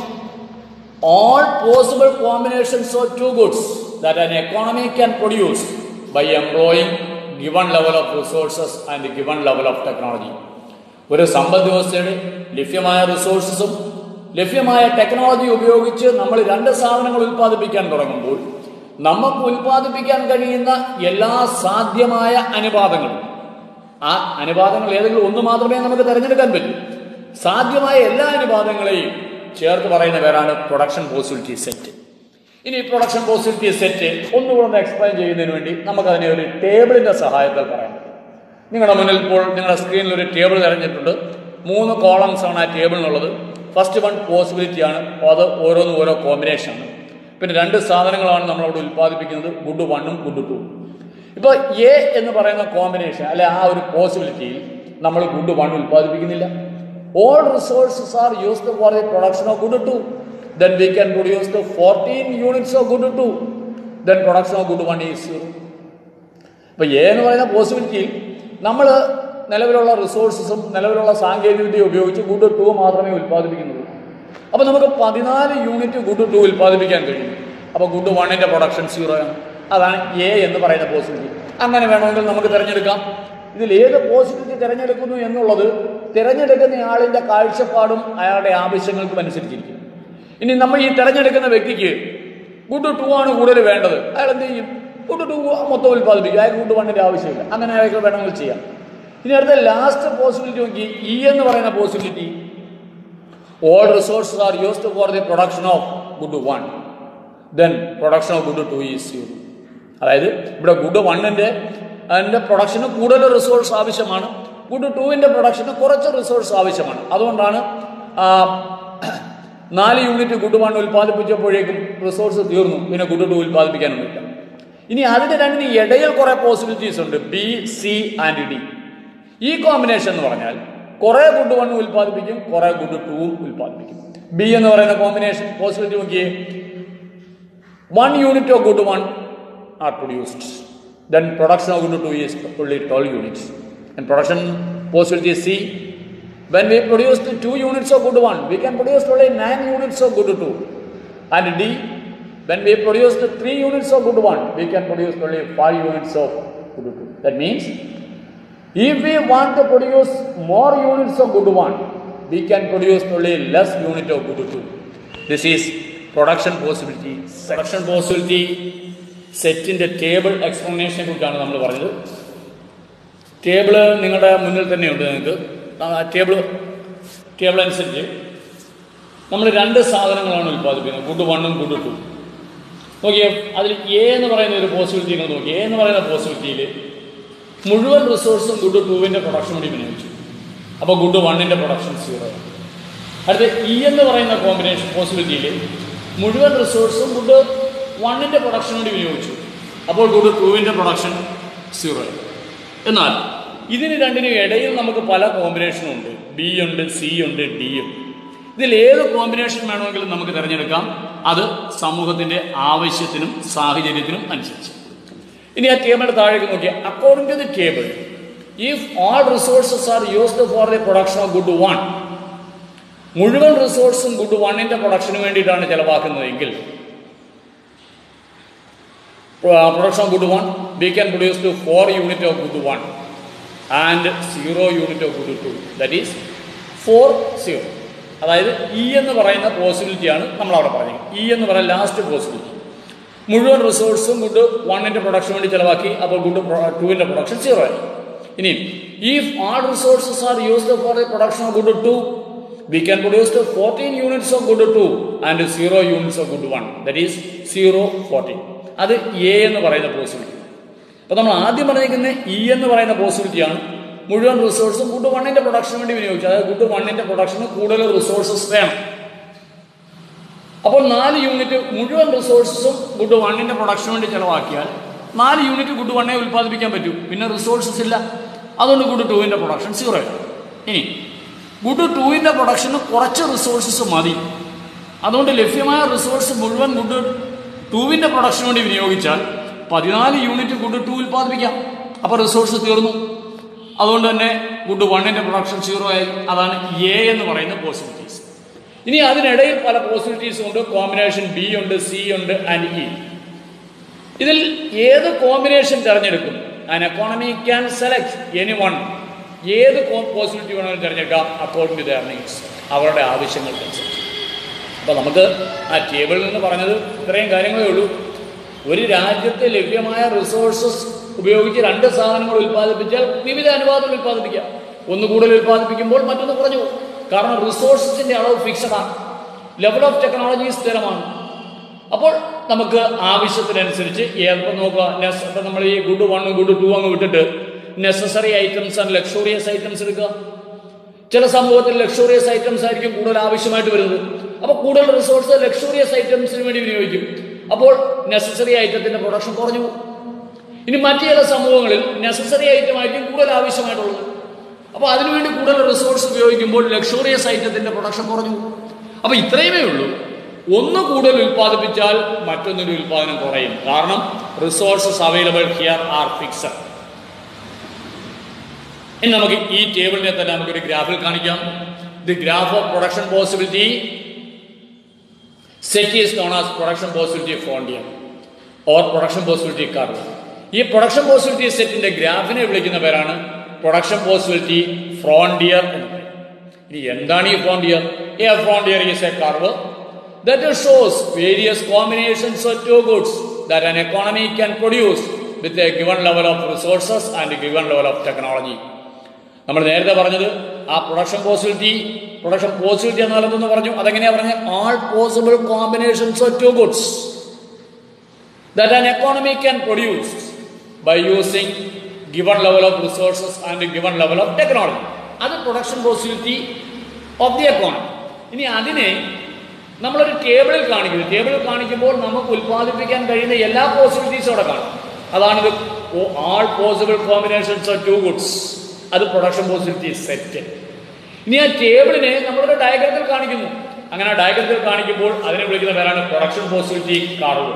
all possible combinations of two goods that an economy can produce by employing given level of resources and given level of technology. ഒരു സമ്പദ് വ്യവസ്ഥയുടെ ലഭ്യമായ റിസോഴ്സസും ലഭ്യമായ ടെക്നോളജി ഉപയോഗിച്ച് നമ്മൾ രണ്ട് സാധനങ്ങൾ ഉൽപ്പാദിപ്പിക്കാൻ തുടങ്ങുമ്പോൾ നമുക്ക് ഉൽപ്പാദിപ്പിക്കാൻ കഴിയുന്ന എല്ലാ സാധ്യമായ അനുപാതങ്ങളും ആ അനുപാതങ്ങൾ ഏതെങ്കിലും ഒന്ന് മാത്രമേ നമുക്ക് തിരഞ്ഞെടുക്കാൻ പറ്റൂ സാധ്യമായ എല്ലാ അനുപാതങ്ങളെയും ചേർത്ത് പറയുന്ന പേരാണ് പ്രൊഡക്ഷൻ പോസിബിലിറ്റി സെറ്റ് ഇനി പ്രൊഡക്ഷൻ പോസിബിലിറ്റി സെറ്റ് ഒന്നുകൂടെ ഒന്ന് എക്സ്പ്ലെയിൻ ചെയ്യുന്നതിന് വേണ്ടി നമുക്കതിനെ ഒരു ടേബിളിന്റെ സഹായത്താൽ പറയാൻ പറ്റും നിങ്ങളുടെ മുന്നിൽ ഇപ്പോൾ നിങ്ങളുടെ സ്ക്രീനിൽ ഒരു ടേബിൾ തിരഞ്ഞിട്ടുണ്ട് മൂന്ന് കോളംസ് ആണ് ആ ടേബിളിനുള്ളത് ഫസ്റ്റ് വൺ പോസിബിലിറ്റി ആണ് അത് ഓരോന്നും ഓരോ കോമ്പിനേഷൻ ആണ് പിന്നെ രണ്ട് സാധനങ്ങളാണ് നമ്മളവിടെ ഉൽപ്പാദിപ്പിക്കുന്നത് ഗുഡ് വണ്ണും ഗുഡ് ടു ഇപ്പോൾ എ എന്ന് പറയുന്ന കോമ്പിനേഷൻ അല്ലെ ആ ഒരു പോസിബിലിറ്റിയിൽ നമ്മൾ ഗുഡ് വൺ ഉൽപ്പാദിപ്പിക്കുന്നില്ല all resources are used for the production of good two then we can produce the fourteen units of good two then production of good one is zero ഇപ്പൊ A എന്ന് പറയുന്ന പോസിബിലിറ്റിയിൽ നമ്മൾ നിലവിലുള്ള റിസോഴ്സസും നിലവിലുള്ള സാങ്കേതികവിദ്യ ഉപയോഗിച്ച് ഗുഡ് ടു മാത്രമേ ഉൽപ്പാദിപ്പിക്കുന്നുള്ളൂ അപ്പോൾ നമുക്ക് പതിനാല് യൂണിറ്റ് ഗുഡ് ടു ഉൽപ്പാദിപ്പിക്കാൻ കഴിയും അപ്പോൾ ഗുഡ് വണ്ണിൻ്റെ പ്രൊഡക്ഷൻ സീറോ ആണ് അതാണ് എ എന്ന് പറയുന്ന പോസിബിലിറ്റി അങ്ങനെ വേണമെങ്കിൽ നമുക്ക് തിരഞ്ഞെടുക്കാം ഇതിൽ ഏത് പോസിബിലിറ്റി തിരഞ്ഞെടുക്കുന്നു എന്നുള്ളത് തിരഞ്ഞെടുക്കുന്ന ആളിൻ്റെ കാഴ്ചപ്പാടും അയാളുടെ ആവശ്യങ്ങൾക്കും അനുസരിച്ചിരിക്കും ഇനി നമ്മൾ ഈ തിരഞ്ഞെടുക്കുന്ന വ്യക്തിക്ക് ഗുഡ് ടു ആണ് കൂടുതൽ വേണ്ടത് അയാൾ എന്ത് ചെയ്യും ഗുഡ് ടു മൊത്തം ഉൽപ്പാദിപ്പിക്കും അയാൾക്ക് ഗുഡ് വണ്ണിൻ്റെ ആവശ്യമില്ല അങ്ങനെ അയാൾക്ക് വേണമെങ്കിൽ ചെയ്യാം ഇനി അടുത്ത ലാസ്റ്റ് പോസിബിലിറ്റി നോക്കി ഇ എന്ന് പറയുന്ന possibility all resources are used for the production of good one then production of good two is zero അതായത് ഇവിടെ ഗുഡ് വണ്ണിൻ്റെ അതിൻ്റെ പ്രൊഡക്ഷന് കൂടുതൽ റിസോഴ്സ് ആവശ്യമാണ് ഗുഡ് ടുവിൻ്റെ പ്രൊഡക്ഷന് കുറച്ച് റിസോഴ്സ് ആവശ്യമാണ് അതുകൊണ്ടാണ് ആ, നാല് യൂണിറ്റ് ഗുഡ് വൺ ഉൽപ്പാദിപ്പിച്ചപ്പോഴേക്കും റിസോഴ്സ് തീർന്നു പിന്നെ ഗുഡ് ടു ഉൽപ്പാദിപ്പിക്കാനൊന്നുമില്ല ഇനി അതിന് രണ്ടിന് ഇടയിൽ കുറെ പോസിബിലിറ്റീസ് ഉണ്ട് ബി സി ആൻഡ് ഡി ഈ കോമ്പിനേഷൻ എന്ന് പറഞ്ഞാൽ കുറെ ഗുഡ് വൺ ഉൽപ്പാദിപ്പിക്കും കുറെ ഗുഡ് ടൂവും ഉൽപ്പാദിപ്പിക്കും ബി എന്ന് പറയുന്ന കോമ്പിനേഷൻ പോസിബിലിറ്റി നോക്കിയേ one unit of good one are produced. Then production of good two is only 12 units. And production possibility C, when we produce the two units of good one, we can produce only 9 units of good two. And D, when we produce the 3 units of good one, we can produce only 5 units of good two. That means, if we want to produce more units of good one, we can produce only less unit of good two. This is production possibility. Production possibility സെറ്റിൻ്റെ table എക്സ്പ്ലനേഷനെ കുറിച്ചാണ് നമ്മൾ പറഞ്ഞത് table നിങ്ങളുടെ മുന്നിൽ തന്നെയുണ്ട് നിങ്ങൾക്ക് table table അനുസരിച്ച് നമ്മൾ രണ്ട് സാധനങ്ങളാണ് ഉൽപ്പാദിപ്പിക്കുന്നത് ഗുഡ് വണ്ണും ഗുഡ് ടു നോക്കിയേ അതിൽ എ എന്ന് പറയുന്ന ഒരു പോസിബിലിറ്റി നിങ്ങൾ നോക്കി എ എന്ന് പറയുന്ന പോസിബിലിറ്റിയിൽ മുഴുവൻ റിസോഴ്സും ഗുഡ് ടൂവിൻ്റെ പ്രൊഡക്ഷൻ വേണ്ടി വിനിയോഗിച്ചു അപ്പോൾ ഗുഡ് വണ്ണിൻ്റെ പ്രൊഡക്ഷൻ സീറോ അടുത്ത ഇ എന്ന് പറയുന്ന കോമ്പിനേഷൻ പോസിബിലിറ്റിയിൽ മുഴുവൻ റിസോഴ്സും ഗുഡ് വണ്ണിൻ്റെ പ്രൊഡക്ഷൻ വേണ്ടി വിനിയോഗിച്ചു അപ്പോൾ ഗുഡ് ടൂവിൻ്റെ പ്രൊഡക്ഷൻ സീറോ എന്നാൽ ഇതിന് രണ്ടിനും ഇടയിൽ നമുക്ക് പല കോമ്പിനേഷനും ഉണ്ട് ബി ഉണ്ട് സി ഉണ്ട് ഡി ഉണ്ട് ഇതിൽ ഏത് കോമ്പിനേഷൻ വേണമെങ്കിലും നമുക്ക് തിരഞ്ഞെടുക്കാം അത് സമൂഹത്തിൻ്റെ ആവശ്യത്തിനും സാഹചര്യത്തിനും അനുസരിച്ച് ഇനി ആ ടേബിളിന്റെ താഴേക്ക് നോക്കിയാൽ according to the table if all resources are used for the production of good one മുഴുവൻ റിസോഴ്സും ഗുഡ് വണ്ണിന്റെ പ്രൊഡക്ഷന് വേണ്ടിയിട്ടാണ് ചെലവാക്കുന്നതെങ്കിൽ production of good one we can produce to four unit of good one and zero unit of good two that is four zero അതായത് E എന്ന് പറയുന്ന പോസിബിലിറ്റിയാണ് നമ്മൾ അവിടെ പറഞ്ഞത് ഇ എന്ന് പറയുന്ന ലാസ്റ്റ് പോസിബിലിറ്റി മുഴുവൻ റിസോഴ്സും ഗുഡ് വണ്ണിന്റെ പ്രൊഡക്ഷൻ വേണ്ടി ചെലവാക്കി അപ്പോൾ ഗുഡ് ടുവിന്റെ പ്രൊഡക്ഷൻ സീറോ ആയി ഇനി if all resources are used for the production of good two we can produce fourteen units of good two and zero units of good one that is zero fourteen അത് A എന്ന് പറയുന്ന possibility അപ്പോൾ നമ്മൾ ആദ്യം പറഞ്ഞിരിക്കുന്ന E എന്ന് പറയുന്ന പോസിബിലിറ്റിയാണ് മുഴുവൻ റിസോഴ്സും ഗുഡ് വണ്ണിന്റെ പ്രൊഡക്ഷന് വേണ്ടി വിനിയോഗിച്ചു അതായത് ഗുഡ് വണ്ണിന്റെ പ്രൊഡക്ഷന് കൂടുതൽ റിസോഴ്സസ് വേണം അപ്പോൾ നാല് യൂണിറ്റ് മുഴുവൻ റിസോഴ്സസും ഗുഡ് വണ്ണിന്റെ പ്രൊഡക്ഷന് വേണ്ടി ചെലവാക്കിയാൽ നാല് യൂണിറ്റ് ഗുഡ് വണ്ണേ ഉൽപ്പാദിപ്പിക്കാൻ പറ്റൂ പിന്നെ റിസോഴ്സസ് ഇല്ല അതുകൊണ്ട് ഗുഡ് ടൂവിന്റെ പ്രൊഡക്ഷൻ സീറോ ഇനി ഗുഡ് ടൂവിന്റെ പ്രൊഡക്ഷന് കുറച്ച് റിസോഴ്സസ് മതി അതുകൊണ്ട് ലഭ്യമായ റിസോഴ്സ് മുഴുവൻ ഗുഡ് ടൂവിന്റെ പ്രൊഡക്ഷന് വേണ്ടി വിനിയോഗിച്ചാൽ പതിനാല് യൂണിറ്റ് ഗുഡ് ടു ഉൽപ്പാദിപ്പിക്കാം അപ്പോൾ റിസോഴ്സ് തീർന്നു അതുകൊണ്ട് തന്നെ ഗുഡ് വണ്ണിന്റെ പ്രൊഡക്ഷൻ സീറോ ആയി അതാണ് എ എന്ന് പറയുന്ന പോസിബിലിറ്റീസ് ഇനി അതിനിടയിൽ പല പോസിബിലിറ്റീസും ഉണ്ട് കോമ്പിനേഷൻ ബി ഉണ്ട് സി ഉണ്ട് ആൻഡ് ഇ ഇതിൽ ഏത് കോമ്പിനേഷൻ തിരഞ്ഞെടുക്കും an economy can select any one ഏത് പോസിബിലിറ്റി വേണമെങ്കിലും തിരഞ്ഞെടുക്കാം അക്കോർഡിംഗ് ടു ദർ നീഡ്സ് അവരുടെ ആവശ്യങ്ങൾക്കനുസരിച്ച് അപ്പോൾ നമുക്ക് ആ ടേബിളിൽ നിന്ന് പറഞ്ഞത് ഇത്രയും കാര്യങ്ങളേ ഉള്ളൂ ഒരു രാജ്യത്ത് ലഭ്യമായ റിസോഴ്സസ് ഉപയോഗിച്ച് രണ്ട് സാധനങ്ങൾ ഉൽപ്പാദിപ്പിച്ചാൽ വിവിധ അനുപാതങ്ങൾ ഉൽപ്പാദിപ്പിക്കാം ഒന്ന് കൂടുതൽ ഉൽപ്പാദിപ്പിക്കുമ്പോൾ മറ്റൊന്ന് കുറഞ്ഞു പോകും കാരണം റിസോഴ്സസിന്റെ അളവ് ഫിക്സഡ് ആണ് ലെവൽ ഓഫ് ടെക്നോളജി സ്ഥിരമാണ് അപ്പോൾ നമുക്ക് ആവശ്യത്തിനനുസരിച്ച് ഏപ്പം നോക്കുക നെസ് ഇപ്പം നമ്മൾ ഈ ഗുഡ് വണ്ണും ഗുഡ് ടു അങ്ങ് വിട്ടിട്ട് necessary items and luxurious items എടുക്കുക ചില സമൂഹത്തിൽ ലക്ഷറിയസ് ഐറ്റംസ് ആയിരിക്കും കൂടുതൽ ആവശ്യമായിട്ട് വരുന്നത് അപ്പോൾ കൂടുതൽ റിസോഴ്സ് ലക്ഷറിയസ് ഐറ്റംസിന് വേണ്ടി വിനിയോഗിക്കും അപ്പോൾ നെസസറി ഐറ്റത്തിന്റെ പ്രൊഡക്ഷൻ കുറഞ്ഞു പോകും ഇനി മറ്റു ചില സമൂഹങ്ങളിൽ നെസസറി ഐറ്റം ആയിരിക്കും കൂടുതൽ ആവശ്യമായിട്ടുള്ളത് അപ്പോൾ അതിനുവേണ്ടി കൂടുതൽ റിസോഴ്സ് ഉപയോഗിക്കുമ്പോൾ ലക്ഷറിയസ് ഐറ്റത്തിന്റെ പ്രൊഡക്ഷൻ കുറഞ്ഞു പോകും അപ്പോൾ ഇത്രയുമേ ഉള്ളൂ ഒന്ന് കൂടുതൽ ഉൽപ്പാദിപ്പിച്ചാൽ മറ്റൊന്നിന്റെ ഉൽപ്പാദനം കുറയും കാരണം resources available here are fixed ഇനി നമുക്ക് ഈ ടേബിളിനെ തന്നെ നമുക്കൊരു ഗ്രാഫിൽ കാണിക്കാം the graph of production possibility set is known as production possibility frontier or production possibility curve ഈ പ്രൊഡക്ഷൻ പോസിബിലിറ്റി സെറ്റിന്റെ ഗ്രാഫിനെ വിളിക്കുന്ന പേരാണ് പ്രൊഡക്ഷൻ പോസിബിലിറ്റി ഫ്രോണ്ടിയർ എന്ന് പറയും ഇനി എന്താണ് ഈ frontier a frontier is a curve that shows various combinations of two goods that an economy can produce with a given level of resources and given level of technology നമ്മൾ നേരത്തെ പറഞ്ഞത് ആ production possibility production possibility എന്നാൽ എന്തെന്ന് പറഞ്ഞു അതെങ്ങനെയാ പറഞ്ഞത് all possible combinations of two goods that an economy can produce by using given level of resources and given level of technology. അത് production possibility of the economy ഇനി അതിനെ നമ്മളൊരു ടേബിളിൽ കാണിക്കുന്നു ടേബിളിൽ കാണിക്കുമ്പോൾ നമുക്ക് ഉൽപ്പാദിപ്പിക്കാൻ കഴിയുന്ന എല്ലാ പോസിബിലിറ്റീസും അവിടെ കാണും അതാണ് all possible combinations of two goods അത് പ്രൊഡക്ഷൻ പോസിബിലിറ്റി സെറ്റ് ഇനി ആ ടേബിളിനെ നമ്മളൊരു ഡയഗ്രത്തിൽ കാണിക്കുന്നു അങ്ങനെ ഡയഗ്രത്തിൽ കാണിക്കുമ്പോൾ അതിനെ വിളിക്കുന്ന പേരാണ് പ്രൊഡക്ഷൻ പോസിബിലിറ്റി കാർവ്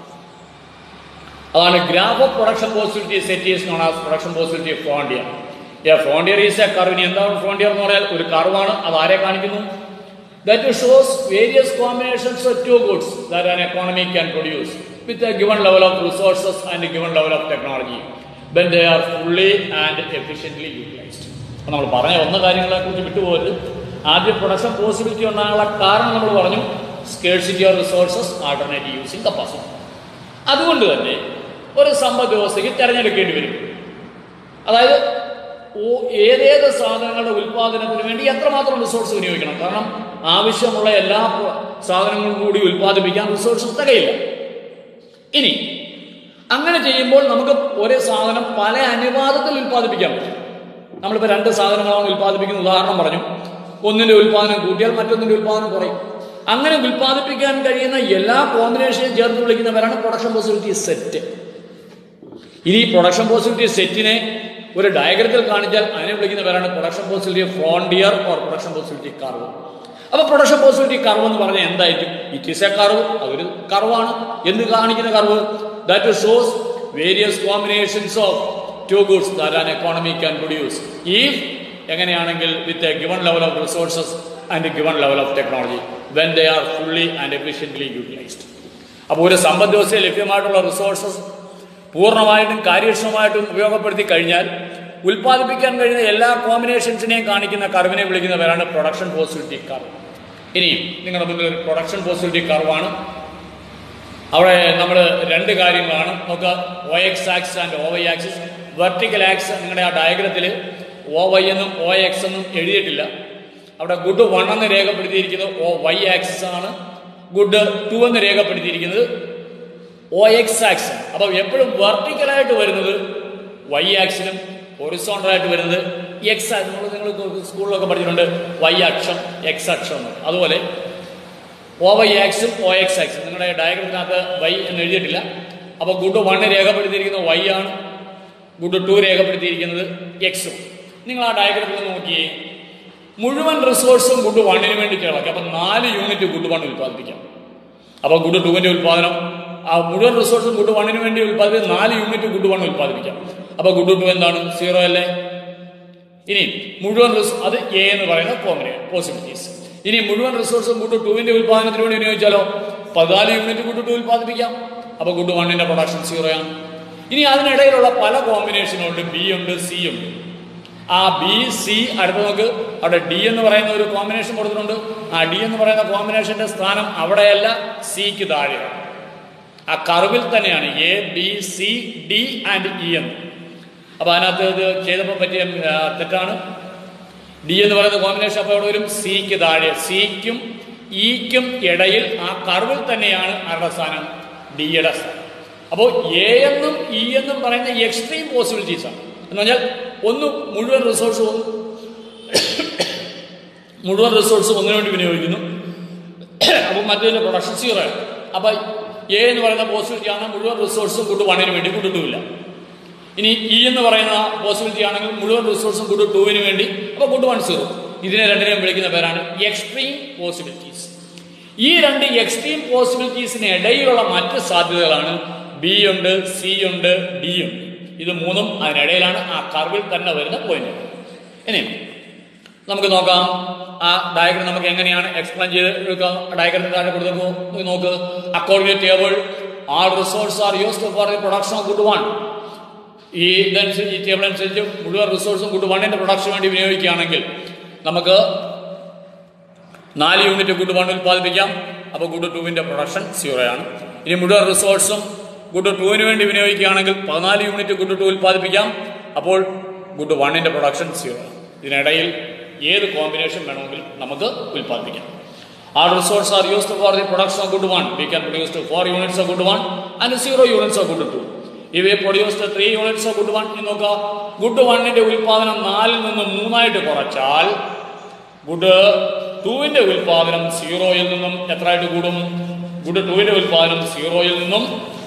അതാണ് graph of production possibility set is known as production possibility frontier a frontier is a curve ഇനി എന്താണ് ഫ്രോണ്ടിയർ എന്ന് പറഞ്ഞാൽ ഒരു കർവാണ് അത് ആരെ കാണിക്കുന്നു that shows various combinations of two goods that an economy can produce with a given level of resources and given level of technology when they are fully and efficiently utilized നമ്മൾ പറഞ്ഞ ഒന്ന് കാര്യങ്ങളെ കുറിച്ച് വിട്ടുപോകരുത് ആദ്യം പ്രൊഡക്ഷൻ പോസിബിലിറ്റി ഉണ്ടാകാനുള്ള കാരണം നമ്മൾ പറഞ്ഞു scarcity of resources alternative using capacity അതുകൊണ്ട് തന്നെ ഒരു സമ്പദ് വ്യവസ്ഥയ്ക്ക് തിരഞ്ഞെടുക്കേണ്ടി വരും അതായത് ഓ- ഏതേത് സാധനങ്ങളുടെ ഉൽപാദനത്തിന് വേണ്ടി എത്രമാത്രം റിസോഴ്സ് വിനിയോഗിക്കണം കാരണം ആവശ്യമുള്ള എല്ലാ പ്ര- സാധനങ്ങളും കൂടി ഉൽപ്പാദിപ്പിക്കാൻ റിസോഴ്സസ് തികയില്ല ഇനി അങ്ങനെ ചെയ്യുമ്പോൾ നമുക്ക് ഒരേ സാധനം പല അനുപാതത്തിൽ ഉൽപ്പാദിപ്പിക്കാൻ പറ്റും നമ്മളിപ്പോൾ രണ്ട് സാധനങ്ങളാണ് ഉൽപ്പാദിപ്പിക്കുന്ന ഉദാഹരണം പറഞ്ഞു ഒന്നിന്റെ ഉൽപ്പാദനം കൂട്ടിയാൽ മറ്റൊന്നിന്റെ ഉൽപ്പാദനം കുറയും അങ്ങനെ ഉൽപ്പാദിപ്പിക്കാൻ കഴിയുന്ന എല്ലാ കോമ്പിനേഷനും ചേർത്ത് വിളിക്കുന്നവരാണ് പ്രൊഡക്ഷൻ പോസിബിലിറ്റി സെറ്റ് ഇനി പ്രൊഡക്ഷൻ പോസിബിലിറ്റി സെറ്റിനെ ഒരു ഡയഗ്രത്തിൽ കാണിച്ചാൽ അതിനെ വിളിക്കുന്നവരാണ് production possibility frontier or production possibility curve അപ്പൊ പ്രൊഡക്ഷൻ പോസിബിലിറ്റി കർവ് എന്ന് പറഞ്ഞാൽ എന്തായിരിക്കും ഇറ്റ് ഈസ് എ കർവ് അതൊരു കർവാണ് എന്ത് കാണിക്കുന്ന curve that shows various combinations of two goods that an economy can produce if എങ്ങനെയാണെങ്കിൽ with a given level of resources and given level of technology when they are fully and efficiently utilized അപ്പോൾ ഒരു സമ്പദ് വ്യവസ്ഥയിൽ ലഭ്യമായിട്ടുള്ള resources പൂർണ്ണമായിട്ടും കാര്യക്ഷമമായിട്ടും ഉപയോഗപ്പെടുത്തി കഴിഞ്ഞാൽ ഉൽപ്പാദിപ്പിക്കാൻ കഴിയുന്ന എല്ലാ കോമ്പിനേഷൻസിനെയും കാണിക്കുന്ന കർവിനെ വിളിക്കുന്ന പേരാണ് പ്രൊഡക്ഷൻ പോസിബിലിറ്റി കർവ് ഇനിയും നിങ്ങളുടെ മുന്നിൽ ഒരു പ്രൊഡക്ഷൻ പോസിബിലിറ്റി കർവാണ് അവിടെ നമ്മൾ രണ്ട് കാര്യങ്ങളാണ് നോക്കുക O X axis and O Y axis vertical axis നിങ്ങളുടെ ആ ഡയഗ്രത്തിൽ ഒ വൈ എന്നും ഒ എക്സ് എന്നും എഴുതിയിട്ടില്ല അവിടെ ഗുഡ് വൺ എന്ന് രേഖപ്പെടുത്തിയിരിക്കുന്നത് ഒ വൈ ആക്സിസ് ആണ് ഗുഡ് ടു എന്ന് രേഖപ്പെടുത്തിയിരിക്കുന്നത് ഒ എക്സ് ആക്സിസ് അപ്പോൾ എപ്പോഴും വെർട്ടിക്കലായിട്ട് വരുന്നത് വൈ ആക്സിനും ഹൊറിസോണ്ടലായിട്ട് വരുന്നത് എക്സ് നമ്മൾ നിങ്ങൾ സ്കൂളിലൊക്കെ പഠിച്ചിട്ടുണ്ട് വൈ അക്ഷം എക്സ് അക്ഷം എന്ന് അതുപോലെ ഒ വൈ ആക്സും ഒ എക്സ് ആക്സും നിങ്ങളുടെ ഡയഗ്രത്തിനകത്ത് വൈ എന്ന് എഴുതിയിട്ടില്ല അപ്പോൾ ഗുഡ് വണ്ണ് രേഖപ്പെടുത്തിയിരിക്കുന്നത് വൈ ആണ് ഗുഡ് ടു രേഖപ്പെടുത്തിയിരിക്കുന്നത് എക്സും നിങ്ങൾ ആ ഡയഗ്രത്തിൽ നോക്കിയേ മുഴുവൻ റിസോഴ്സും ഗുഡ് വണ്ണിന് വേണ്ടി കിളക്കി അപ്പം നാല് യൂണിറ്റ് ഗുഡ് വൺ ഉൽപ്പാദിപ്പിക്കാം അപ്പോൾ ഗുഡ് ടുവിൻ്റെ ഉൽപ്പാദനം ആ മുഴുവൻ റിസോഴ്സും ഗുഡ് വണ്ണിന് വേണ്ടി ഉൽപ്പാദിപ്പിച്ച് നാല് യൂണിറ്റ് ഗുഡ് വൺ ഉൽപ്പാദിപ്പിക്കാം അപ്പോൾ ഗുഡ് ടു എന്താണ് സീറോ അല്ലേ ഇനി മുഴുവൻ റിസോ അത് എ എന്ന് പറയുന്ന കോമ്പിനേ പോസിബിലിറ്റീസ് ഇനി മുഴുവൻ റിസോഴ്സും ഗുഡ് ടുവിന്റെ ഉൽപ്പാദനത്തിന് വേണ്ടി വിനിയോഗിച്ചാലോ പതിനാല് യൂണിറ്റ് ഗുഡ് ടു ഉൽപ്പാദിപ്പിക്കാം അപ്പോൾ ഗുഡ് വണ്ണിന്റെ പ്രൊഡക്ഷൻ സീറോ ആണ് ഇനി അതിനിടയിലുള്ള പല കോമ്പിനേഷനുണ്ട് ബി ഉണ്ട് സി ഉണ്ട് ആ ബി സി അടുത്ത് നമുക്ക് അവിടെ ഡി എന്ന് പറയുന്ന ഒരു കോമ്പിനേഷൻ കൊടുത്തിട്ടുണ്ട് ആ ഡി എന്ന് പറയുന്ന കോമ്പിനേഷന്റെ സ്ഥാനം അവിടെയല്ല സിക്ക് താഴെയാണ് ആ കർവിൽ തന്നെയാണ് A B C D and E എന്ന് അപ്പൊ അതിനകത്ത് ഇത് ചെയ്തപ്പോൾ പറ്റിയ ആ, തെറ്റാണ് ഡി എന്ന് പറയുന്ന കോമ്പിനേഷൻ അപ്പോൾ അവിടെ വരും സിക്ക് താഴെ സിക്കും ഇക്കും ഇടയിൽ ആ കർവിൽ തന്നെയാണ് ആരുടെ സ്ഥാനം ഡിയുടെ സ്ഥാനം അപ്പോൾ എ എന്നും ഇ എന്നും പറയുന്ന എക്സ്ട്രീം പോസിബിലിറ്റീസ് ആണ് എന്ന് പറഞ്ഞാൽ ഒന്ന് മുഴുവൻ റിസോഴ്സ് മുഴുവൻ റിസോഴ്സ് ഒന്നിനു വേണ്ടി വിനിയോഗിക്കുന്നു അപ്പോൾ മറ്റേതിൻ്റെ പ്രൊഡക്ഷൻ സീറോ ആണ് അപ്പോൾ എ എന്ന് പറയുന്ന പോസിബിലിറ്റി ആണ് മുഴുവൻ റിസോഴ്സും ഗുഡ് വണ്ണിന് വേണ്ടി ഗുഡ് ടു ഇല്ല ഇനി ഇ എന്ന് പറയുന്ന പോസിബിലിറ്റി ആണെങ്കിൽ മുഴുവൻ റിസോഴ്സും ഗുഡ് ടുവിന് വേണ്ടി അപ്പോൾ ഗുഡ് വൺ സീറോ ഇതിനെ രണ്ടിനെയും വിളിക്കുന്ന പേരാണ് എക്സ്ട്രീം പോസിബിലിറ്റീസ് ഈ രണ്ട് എക്സ്ട്രീം പോസിബിലിറ്റീസിന് ഇടയിലുള്ള മറ്റ് സാധ്യതകളാണ് ബി ഉണ്ട് സി ഉണ്ട് ഡി ഉണ്ട് ഇത് മൂന്നും അതിനിടയിലാണ് ആ കർവിൽ തന്നെ വരുന്ന പോയിന്റ് ഇനി നമുക്ക് നോക്കാം ആ ഡയഗ്രം നമുക്ക് എങ്ങനെയാണ് എക്സ്പ്ലെയിൻ ചെയ്ത് എടുക്കാം ഡയഗ്രത്തിന് താഴെ കൊടുത്തു നോക്ക് according table all resource are used for the production of good one ഈ ഇതനുസരിച്ച് ഈ ടേബിൾ അനുസരിച്ച് മുഴുവൻ റിസോഴ്സും ഗുഡ് വണ്ണിന്റെ പ്രൊഡക്ഷൻ വേണ്ടി വിനിയോഗിക്കുകയാണെങ്കിൽ നമുക്ക് നാല് യൂണിറ്റ് ഗുഡ് വൺ ഉൽപ്പാദിപ്പിക്കാം അപ്പോൾ ഗുഡ് ടുവിന്റെ പ്രൊഡക്ഷൻ സീറോ ആണ് ഇനി മുഴുവൻ റിസോഴ്സും ഗുഡ് ടുവിന് വേണ്ടി വിനിയോഗിക്കുകയാണെങ്കിൽ പതിനാല് യൂണിറ്റ് ഗുഡ് ടു ഉൽപ്പാദിപ്പിക്കാം അപ്പോൾ ഗുഡ് വണ്ണിന്റെ പ്രൊഡക്ഷൻ സീറോ ആണ് ഇതിനിടയിൽ ഏത് കോമ്പിനേഷൻ വേണമെങ്കിലും നമുക്ക് ഉൽപ്പാദിപ്പിക്കാം Our resources are used for the production of good one. We can produce to 4 units of good one and 0 units of good two. If we produce to 3 units of good one, എന്ന് നോക്കുക good വണ്ണിന്റെ ഉൽപാദനം നാലിൽ നിന്ന് മൂന്നായിട്ട് കുറച്ചാൽ good ടൂവിന്റെ ഉൽപാദനം സീറോയിൽ നിന്നും എത്രയായിട്ട് കൂടും ഗുഡ് ടൂവിന്റെ ഉൽപാദനം സീറോയിൽ നിന്നും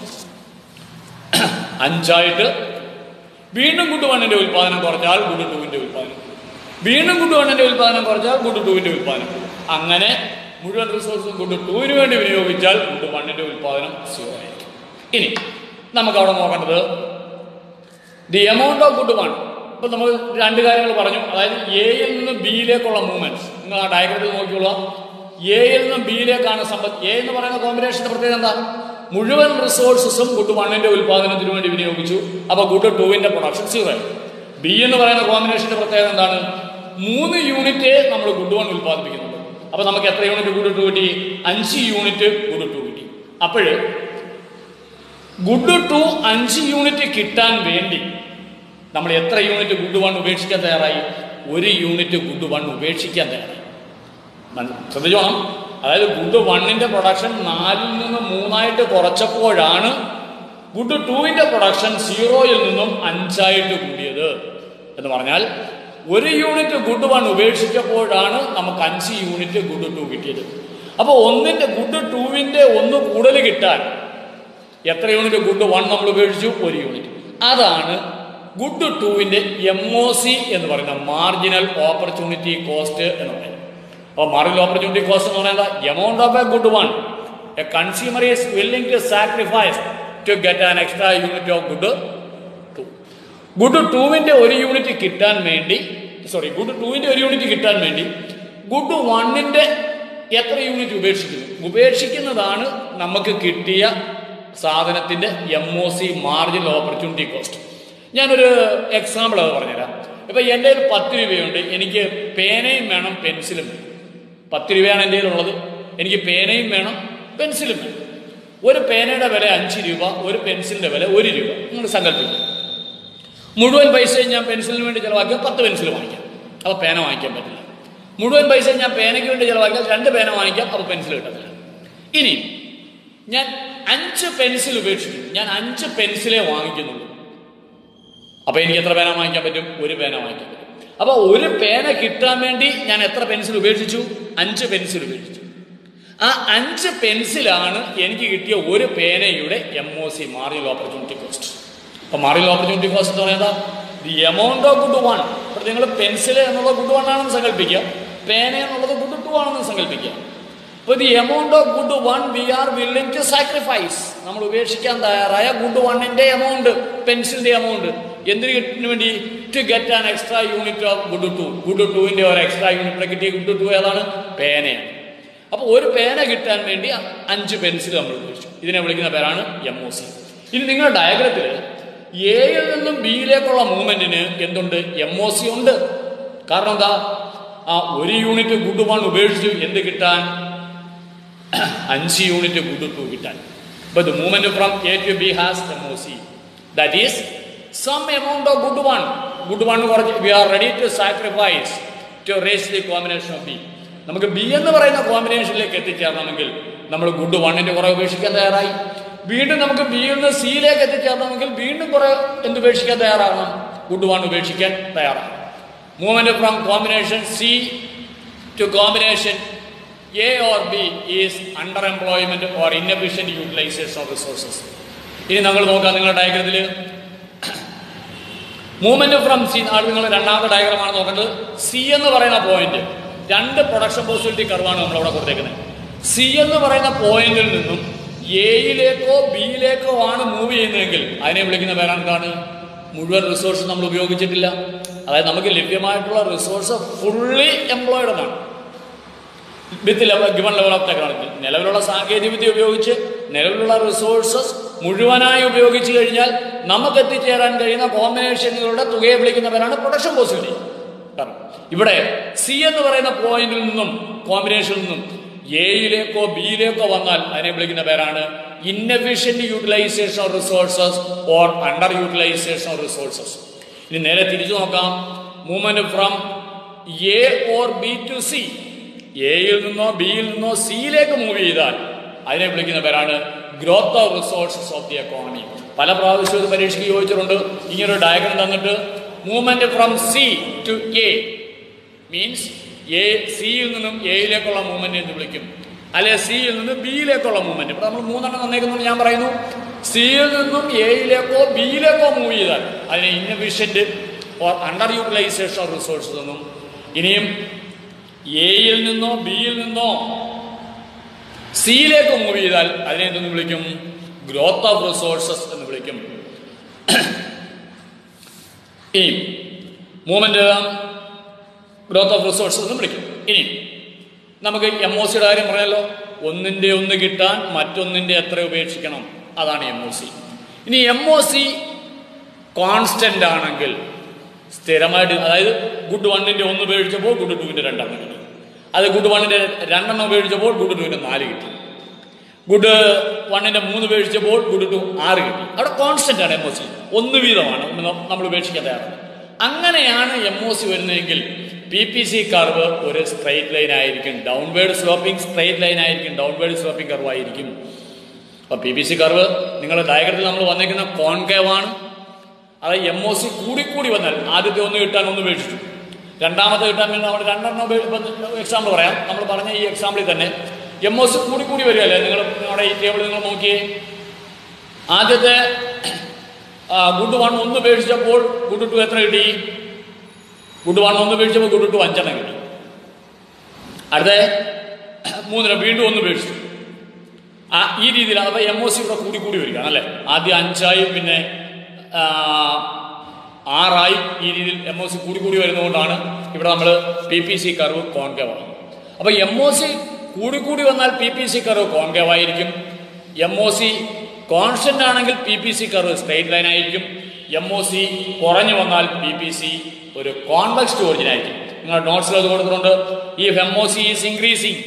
അഞ്ചായിട്ട് വീണ്ടും ഗുഡ് വണ്ണിന്റെ ഉൽപാദനം കുറച്ചാൽ ഗുഡ് ടൂവിന്റെ ഉൽപാദനം വീണ്ടും ഗുഡ് വണ്ണിന്റെ ഉൽപാദനം കുറച്ചാൽ ഗുഡ് ടൂവിന്റെ ഉൽപാദനം അങ്ങനെ മുഴുവൻ റിസോഴ്സും ഗുഡ് ടൂവിന് വേണ്ടി വിനിയോഗിച്ചാൽ ഗുഡ് വണ്ണിന്റെ ഉൽപാദനം സീറോ ആയിരിക്കും ഇനി നമുക്ക് അവിടെ നോക്കേണ്ടത് the amount of good one ഇപ്പൊ നമ്മൾ രണ്ട് കാര്യങ്ങൾ പറഞ്ഞു അതായത് എയിൽ നിന്ന് ബിയിലേക്കുള്ള മൂവ്മെന്റ്സ് നിങ്ങൾ ആ ഡയഗ്രത്തിൽ നോക്കിയുള്ള എയിൽ നിന്ന് ബിയിലേക്കാണ് സമ്പത്ത് എ എന്ന് പറയുന്ന കോമ്പിനേഷന്റെ പ്രത്യേകത എന്താ മുഴുവൻ റിസോഴ്സസും ഗുഡ് വണ്ണിന്റെ ഉൽപാദനത്തിന് വേണ്ടി വിനിയോഗിച്ചു അപ്പൊ ഗുഡ് ടൂവിന്റെ പ്രൊഡക്ഷൻ സീറോ ആയി ബി എന്ന് പറയുന്ന കോമ്പിനേഷന്റെ പ്രത്യേകത എന്താണ് മൂന്ന് യൂണിറ്റ് നമ്മൾ ഗുഡ് വൺ ഉൽപ്പാദിപ്പിക്കുന്നുണ്ട് അപ്പൊ നമുക്ക് എത്ര യൂണിറ്റ് ഗുഡ് ടു കിട്ടി അഞ്ച് യൂണിറ്റ് ഗുഡ് ടു കിട്ടി അപ്പോഴ് ഗുഡ് ടു അഞ്ച് യൂണിറ്റ് കിട്ടാൻ വേണ്ടി നമ്മൾ എത്ര യൂണിറ്റ് ഗുഡ് വൺ ഉപേക്ഷിക്കാൻ തയ്യാറായി ഒരു യൂണിറ്റ് ഗുഡ് വൺ ഉപേക്ഷിക്കാൻ തയ്യാറായി മന- ശ്രദ്ധിച്ചോണം അതായത് ഗുഡ് വണ്ണിന്റെ പ്രൊഡക്ഷൻ നാലിൽ നിന്ന് മൂന്നായിട്ട് കുറച്ചപ്പോഴാണ് ഗുഡ് ടുവിന്റെ പ്രൊഡക്ഷൻ സീറോയിൽ നിന്നും അഞ്ചായിട്ട് കൂടിയത് എന്ന് പറഞ്ഞാൽ ഒരു യൂണിറ്റ് ഗുഡ് വൺ ഉപേക്ഷിച്ചപ്പോഴാണ് നമുക്ക് അഞ്ച് യൂണിറ്റ് ഗുഡ് ടു കിട്ടിയത് അപ്പോൾ ഒന്നിന്റെ ഗുഡ് ടുവിന്റെ ഒന്ന് കൂടുതൽ കിട്ടാൻ എത്ര യൂണിറ്റ് ഗുഡ് വൺ നമ്മൾ ഉപേക്ഷിച്ചു ഒരു യൂണിറ്റ് അതാണ് ഗുഡ് ടുവിന്റെ എം ഒ സി എന്ന് പറയുന്ന മാർജിനൽ ഓപ്പർച്യൂണിറ്റി കോസ്റ്റ് എന്ന് പറയുന്നത് അപ്പോൾ മാർജിനൽ ഓപ്പർച്യൂണിറ്റി കോസ്റ്റ് എന്ന് പറയുന്നത് amount of a good one a consumer is willing to sacrifice to get an extra unit of good two good ടുവിന്റെ ഒരു യൂണിറ്റ് കിട്ടാൻ വേണ്ടി സോറി ഗുഡ് ടുവിന്റെ ഒരു യൂണിറ്റ് കിട്ടാൻ വേണ്ടി ഗുഡ് വണ്ണിന്റെ എത്ര യൂണിറ്റ് ഉപേക്ഷിക്കുന്നു ഉപേക്ഷിക്കുന്നതാണ് നമുക്ക് കിട്ടിയ സാധനത്തിന്റെ M O C marginal opportunity cost ഞാനൊരു എക്സാമ്പിൾ അത് പറഞ്ഞുതരാം ഇപ്പൊ എൻ്റെ കയ്യിൽ പത്ത് രൂപയുണ്ട് എനിക്ക് പേനയും വേണം പെൻസിലും വേണം പത്ത് രൂപയാണ് എൻ്റെ കയ്യിലുള്ളത് എനിക്ക് പേനയും വേണം പെൻസിലും വേണം ഒരു പേനയുടെ വില അഞ്ച് രൂപ ഒരു പെൻസിലിന്റെ വില ഒരു രൂപ നിങ്ങൾ സങ്കല്പിക്കും മുഴുവൻ പൈസയും ഞാൻ പെൻസിലിന് വേണ്ടി ചിലവാക്കിയാൽ പത്ത് പെൻസിൽ വാങ്ങിക്കാം അപ്പോൾ പേന വാങ്ങിക്കാൻ പറ്റില്ല മുഴുവൻ പൈസയും ഞാൻ പേനയ്ക്ക് വേണ്ടി ചിലവാക്കിയാൽ രണ്ട് പേന വാങ്ങിക്കാം അപ്പോൾ പെൻസിൽ കിട്ടത്തില്ല ഇനി ഞാൻ അഞ്ച് പെൻസിൽ ഉപേക്ഷിക്കും ഞാൻ അഞ്ച് പെൻസിലേ വാങ്ങിക്കുന്നുള്ളൂ അപ്പോൾ എനിക്ക് എത്ര പേന വാങ്ങിക്കാൻ പറ്റും ഒരു പേന വാങ്ങിക്കാൻ പറ്റും അപ്പോൾ ഒരു പേന കിട്ടാൻ വേണ്ടി ഞാൻ എത്ര പെൻസിൽ ഉപേക്ഷിച്ചു അഞ്ച് പെൻസിൽ ഉപേക്ഷിച്ചു ആ അഞ്ച് പെൻസിലാണ് എനിക്ക് കിട്ടിയ ഒരു പേനയുടെ എം ഒ സി മാറിയൽ ഓപ്പർച്യൂണിറ്റി കോസ്റ്റ് അപ്പൊ മാറിയൽ ഓപ്പർച്യൂണിറ്റി കോസ്റ്റ് എന്ന് പറയുന്നത് the amount of good one അപ്പോൾ നിങ്ങൾ പെൻസിൽ എന്നുള്ള ഗുഡ് വൺ ആണെന്ന് സങ്കല്പിക്കുക പേന എന്നുള്ളത് ഗുഡ് ടു ആണെന്ന് സങ്കല്പിക്കുക അപ്പോൾ the amount of good one we are willing to sacrifice നമ്മൾ ഉപേക്ഷിക്കാൻ തയ്യാറായ ഗുഡ് വണ്ണിന്റെ എമൗണ്ട് പെൻസിലിന്റെ എമൗണ്ട് എന്തിനു കിട്ടുന്നതിന് വേണ്ടി to get an extra unit of good two good ടുവിന്റെ ഒരു എക്സ്ട്രാ യൂണിറ്റ് കിട്ടിയ ഗുഡ് ടു ഏതാണ് പേനയാണ് അപ്പോൾ ഒരു പേന കിട്ടാൻ വേണ്ടി അഞ്ച് പെൻസിൽ നമ്മൾ ഉപയോഗിച്ചു ഇതിനെ വിളിക്കുന്ന പേരാണ് എം ഒ സി ഇനി നിങ്ങളുടെ ഡയഗ്രത്തിൽ എയിൽ നിന്നും ബിയിലേക്കുള്ള മൂവ്മെന്റിന് എന്തുണ്ട് എം ഒ സി ഉണ്ട് കാരണം എന്താ ആ ഒരു യൂണിറ്റ് ഗുഡ് വൺ ഉപേക്ഷിച്ചു എന്ത് കിട്ടാൻ അഞ്ച് യൂണിറ്റ് ഗുഡ് ടു കിട്ടാൻ But the movement from A to B has MOC. That is, some amount of good one, good one കുറച്ച് we are ready to sacrifice to raise the combination of B. നമുക്ക് B എന്ന് പറയുന്ന കോമ്പിനേഷനിലേക്ക് എത്തിച്ചേരണമെങ്കിൽ നമ്മൾ good വണ്ണിന്റെ കുറെ ഉപേക്ഷിക്കാൻ തയ്യാറായി വീണ്ടും നമുക്ക് ബിയിൽ നിന്ന് സിയിലേക്ക് എത്തിച്ചേരണമെങ്കിൽ വീണ്ടും കുറെ എന്ത് ഉപേക്ഷിക്കാൻ തയ്യാറാകണം ഗുഡ് വൺ ഉപേക്ഷിക്കാൻ തയ്യാറാണ് movement from combination C to combination A or B is underemployment or inefficient utilization of resources. ഇനി നമ്മൾ നോക്കാം നിങ്ങളുടെ ഡയഗ്രത്തിൽ മൂവ്മെന്റ് ഫ്രം സി ആണ് നിങ്ങൾ രണ്ടാമത്തെ ഡയഗ്രമാണ് നോക്കേണ്ടത് സി എന്ന് പറയുന്ന പോയിന്റ് രണ്ട് പ്രൊഡക്ഷൻ പോസിബിലിറ്റി കർവാണ് നമ്മൾ അവിടെ കൊടുത്തേക്കുന്നത് സി എന്ന് പറയുന്ന പോയിന്റിൽ നിന്നും എയിലേക്കോ ബിയിലേക്കോ ആണ് മൂവ് ചെയ്യുന്നതെങ്കിൽ അതിനെ വിളിക്കുന്ന പേരെന്താണ് മുഴുവൻ റിസോഴ്സ് നമ്മൾ ഉപയോഗിച്ചിട്ടില്ല അതായത് നമുക്ക് ലഭ്യമായിട്ടുള്ള റിസോഴ്സ് ഫുള്ളി എംപ്ലോയിഡ് ആണ് with level given level of technology നിലവിലുള്ള സാങ്കേതികവിദ്യ ഉപയോഗിച്ച് നിലവിലുള്ള റിസോഴ്സസ് മുഴുവനായി ഉപയോഗിച്ച് കഴിഞ്ഞാൽ നമുക്ക് എത്തിച്ചേരാൻ കഴിയുന്ന കോമ്പിനേഷനുകളുടെ തുകയെ വിളിക്കുന്നവരാണ് പ്രൊഡക്ഷൻ പോസിബിലിറ്റി കാരണം ഇവിടെ സി എന്ന് പറയുന്ന പോയിന്റിൽ നിന്നും കോമ്പിനേഷനിൽ നിന്നും എയിലേക്കോ ബിയിലേക്കോ വന്നാൽ അതിനെ വിളിക്കുന്ന പേരാണ് inefficient utilization of resources or under utilization of resources ഇനി നേരെ തിരിച്ചു നോക്കാം movement from A or B to C എയിൽ നിന്നോ ബിയിൽ നിന്നോ സിയിലേക്ക് മൂവ് ചെയ്താൽ അതിനെ വിളിക്കുന്ന പേരാണ് growth of resources of the economy പല പ്രാവശ്യവും ഇത് പരീക്ഷയ്ക്ക് ചോദിച്ചിട്ടുണ്ട് ഇങ്ങനൊരു ഡയഗ്രം തന്നിട്ട് movement from C to A means A സിയിൽ നിന്നും എയിലേക്കുള്ള മൂവ്മെന്റ് എന്ന് വിളിക്കും അല്ലെ സിയിൽ നിന്ന് ബിയിലേക്കുള്ള മൂവ്മെന്റ് ഇവിടെ നമ്മൾ മൂന്നെണ്ണം തന്നേക്കുന്നു ഞാൻ പറയുന്നു സിയിൽ നിന്നും എയിലേക്കോ ബിയിലേക്കോ മൂവ് ചെയ്താൽ അതിനെ inefficient or under utilization of resources എന്നും ഇനിയും എയിൽ നിന്നോ ബിയിൽ നിന്നോ സിയിലേക്ക് മൂവ് ചെയ്താൽ അതിനെ എന്തെന്ന് വിളിക്കും ഗ്രോത്ത് ഓഫ് റിസോഴ്സസ് എന്ന് വിളിക്കും ഇനി മൂവ്മെന്റ് ഗ്രോത്ത് ഓഫ് റിസോഴ്സസ് എന്ന് വിളിക്കും ഇനി നമുക്ക് എം ഒ സിയുടെ കാര്യം പറയാലോ ഒന്നിന്റെ ഒന്ന് കിട്ടാൻ മറ്റൊന്നിന്റെ എത്ര ഉപേക്ഷിക്കണം അതാണ് എം ഒ സി ഇനി എം ഒ സി കോൺസ്റ്റന്റ് ആണെങ്കിൽ സ്ഥിരമായിട്ട് അതായത് ഗുഡ് വണ്ണിന്റെ ഒന്ന് ഉപയോഗിച്ചപ്പോൾ ഗുഡ് ടുവിന്റെ രണ്ടെണ്ണം കിട്ടി അത് ഗുഡ് വണ്ണിന്റെ രണ്ടെണ്ണം ഉപയോഗിച്ചപ്പോൾ ഗുഡ് ടുവിന്റെ നാല് കിട്ടി ഗുഡ് വണ്ണിന്റെ മൂന്ന് ഉപേക്ഷിച്ചപ്പോൾ ഗുഡ് ടു ആറ് കിട്ടി അവിടെ കോൺസ്റ്റന്റ് ആണ് എം ഒ സി ഒന്ന് വീതമാണ് ന- നമ്മൾ ഉപേക്ഷിക്കാൻ തയ്യാറാണ് അങ്ങനെയാണ് എം ഒ സി വരുന്നതെങ്കിൽ പി പി സി കർവ് ഒരു സ്ട്രൈറ്റ് ലൈൻ ആയിരിക്കും ഡൗൺവേർഡ് സ്ലോപ്പിംഗ് സ്ട്രൈറ്റ് ലൈൻ ആയിരിക്കും ഡൗൺവേർഡ് സ്ലോപ്പിംഗ് കർവ് ആയിരിക്കും അപ്പൊ പി പി സി കർവ് നിങ്ങൾ ഡയഗ്രത്തിൽ നമ്മൾ വന്നേക്കുന്ന കോൺകേവ് ആണ് അത് എം ഒ സി കൂടിക്കൂടി വന്നാൽ ആദ്യത്തെ ഒന്ന് കിട്ടാൻ ഒന്ന് ഉപേക്ഷിച്ചു രണ്ടാമത്തെ കിട്ടാൻ വേണ്ടി നമ്മൾ രണ്ടെണ്ണം എക്സാമ്പിൾ പറയാം നമ്മൾ പറഞ്ഞ ഈ എക്സാമ്പിളിൽ തന്നെ എം ഒ സി കൂടിക്കൂടി വരികയല്ലേ നിങ്ങൾ നിങ്ങളുടെ ഈ ടേബിൾ നിങ്ങൾ നോക്കിയേ ആദ്യത്തെ ഗുഡ് വൺ ഒന്ന് ഉപേക്ഷിച്ചപ്പോൾ ഗുഡ് ടു എത്ര കിട്ടി ഗുഡ് വൺ ഒന്ന് ഉപേക്ഷിച്ചപ്പോൾ ഗുഡ് ടു അഞ്ചെണ്ണം കിട്ടി അടുത്ത മൂന്നിന് വീണ്ടും ഒന്ന് ഉപേക്ഷിച്ചു ആ ഈ രീതിയിൽ അഥവാ എം ഒ സി ഇവിടെ കൂടി കൂടി വരികയാണ് അല്ലേ ആദ്യം അഞ്ചായി പിന്നെ ആ, ആറായി ഈ രീതിയിൽ എം ഒ സി കൂടി കൂടി വരുന്നതുകൊണ്ടാണ് ഇവിടെ നമ്മൾ P P C curve concave ആണ് അപ്പോൾ എം ഒ സി കൂടി കൂടി വന്നാൽ P P C curve concave ആയിരിക്കും എം ഒ സി കോൺസ്റ്റന്റ് ആണെങ്കിൽ P P C curve straight line ആയിരിക്കും എം ഒ സി കുറഞ്ഞു വന്നാൽ പി പി സി ഒരു കോൺവെക്സ് ഒറിജിൻ ആയിരിക്കും നിങ്ങളുടെ നോട്ട്സിൽ അത് കൊടുത്തിട്ടുണ്ട് ഈ M O C is increasing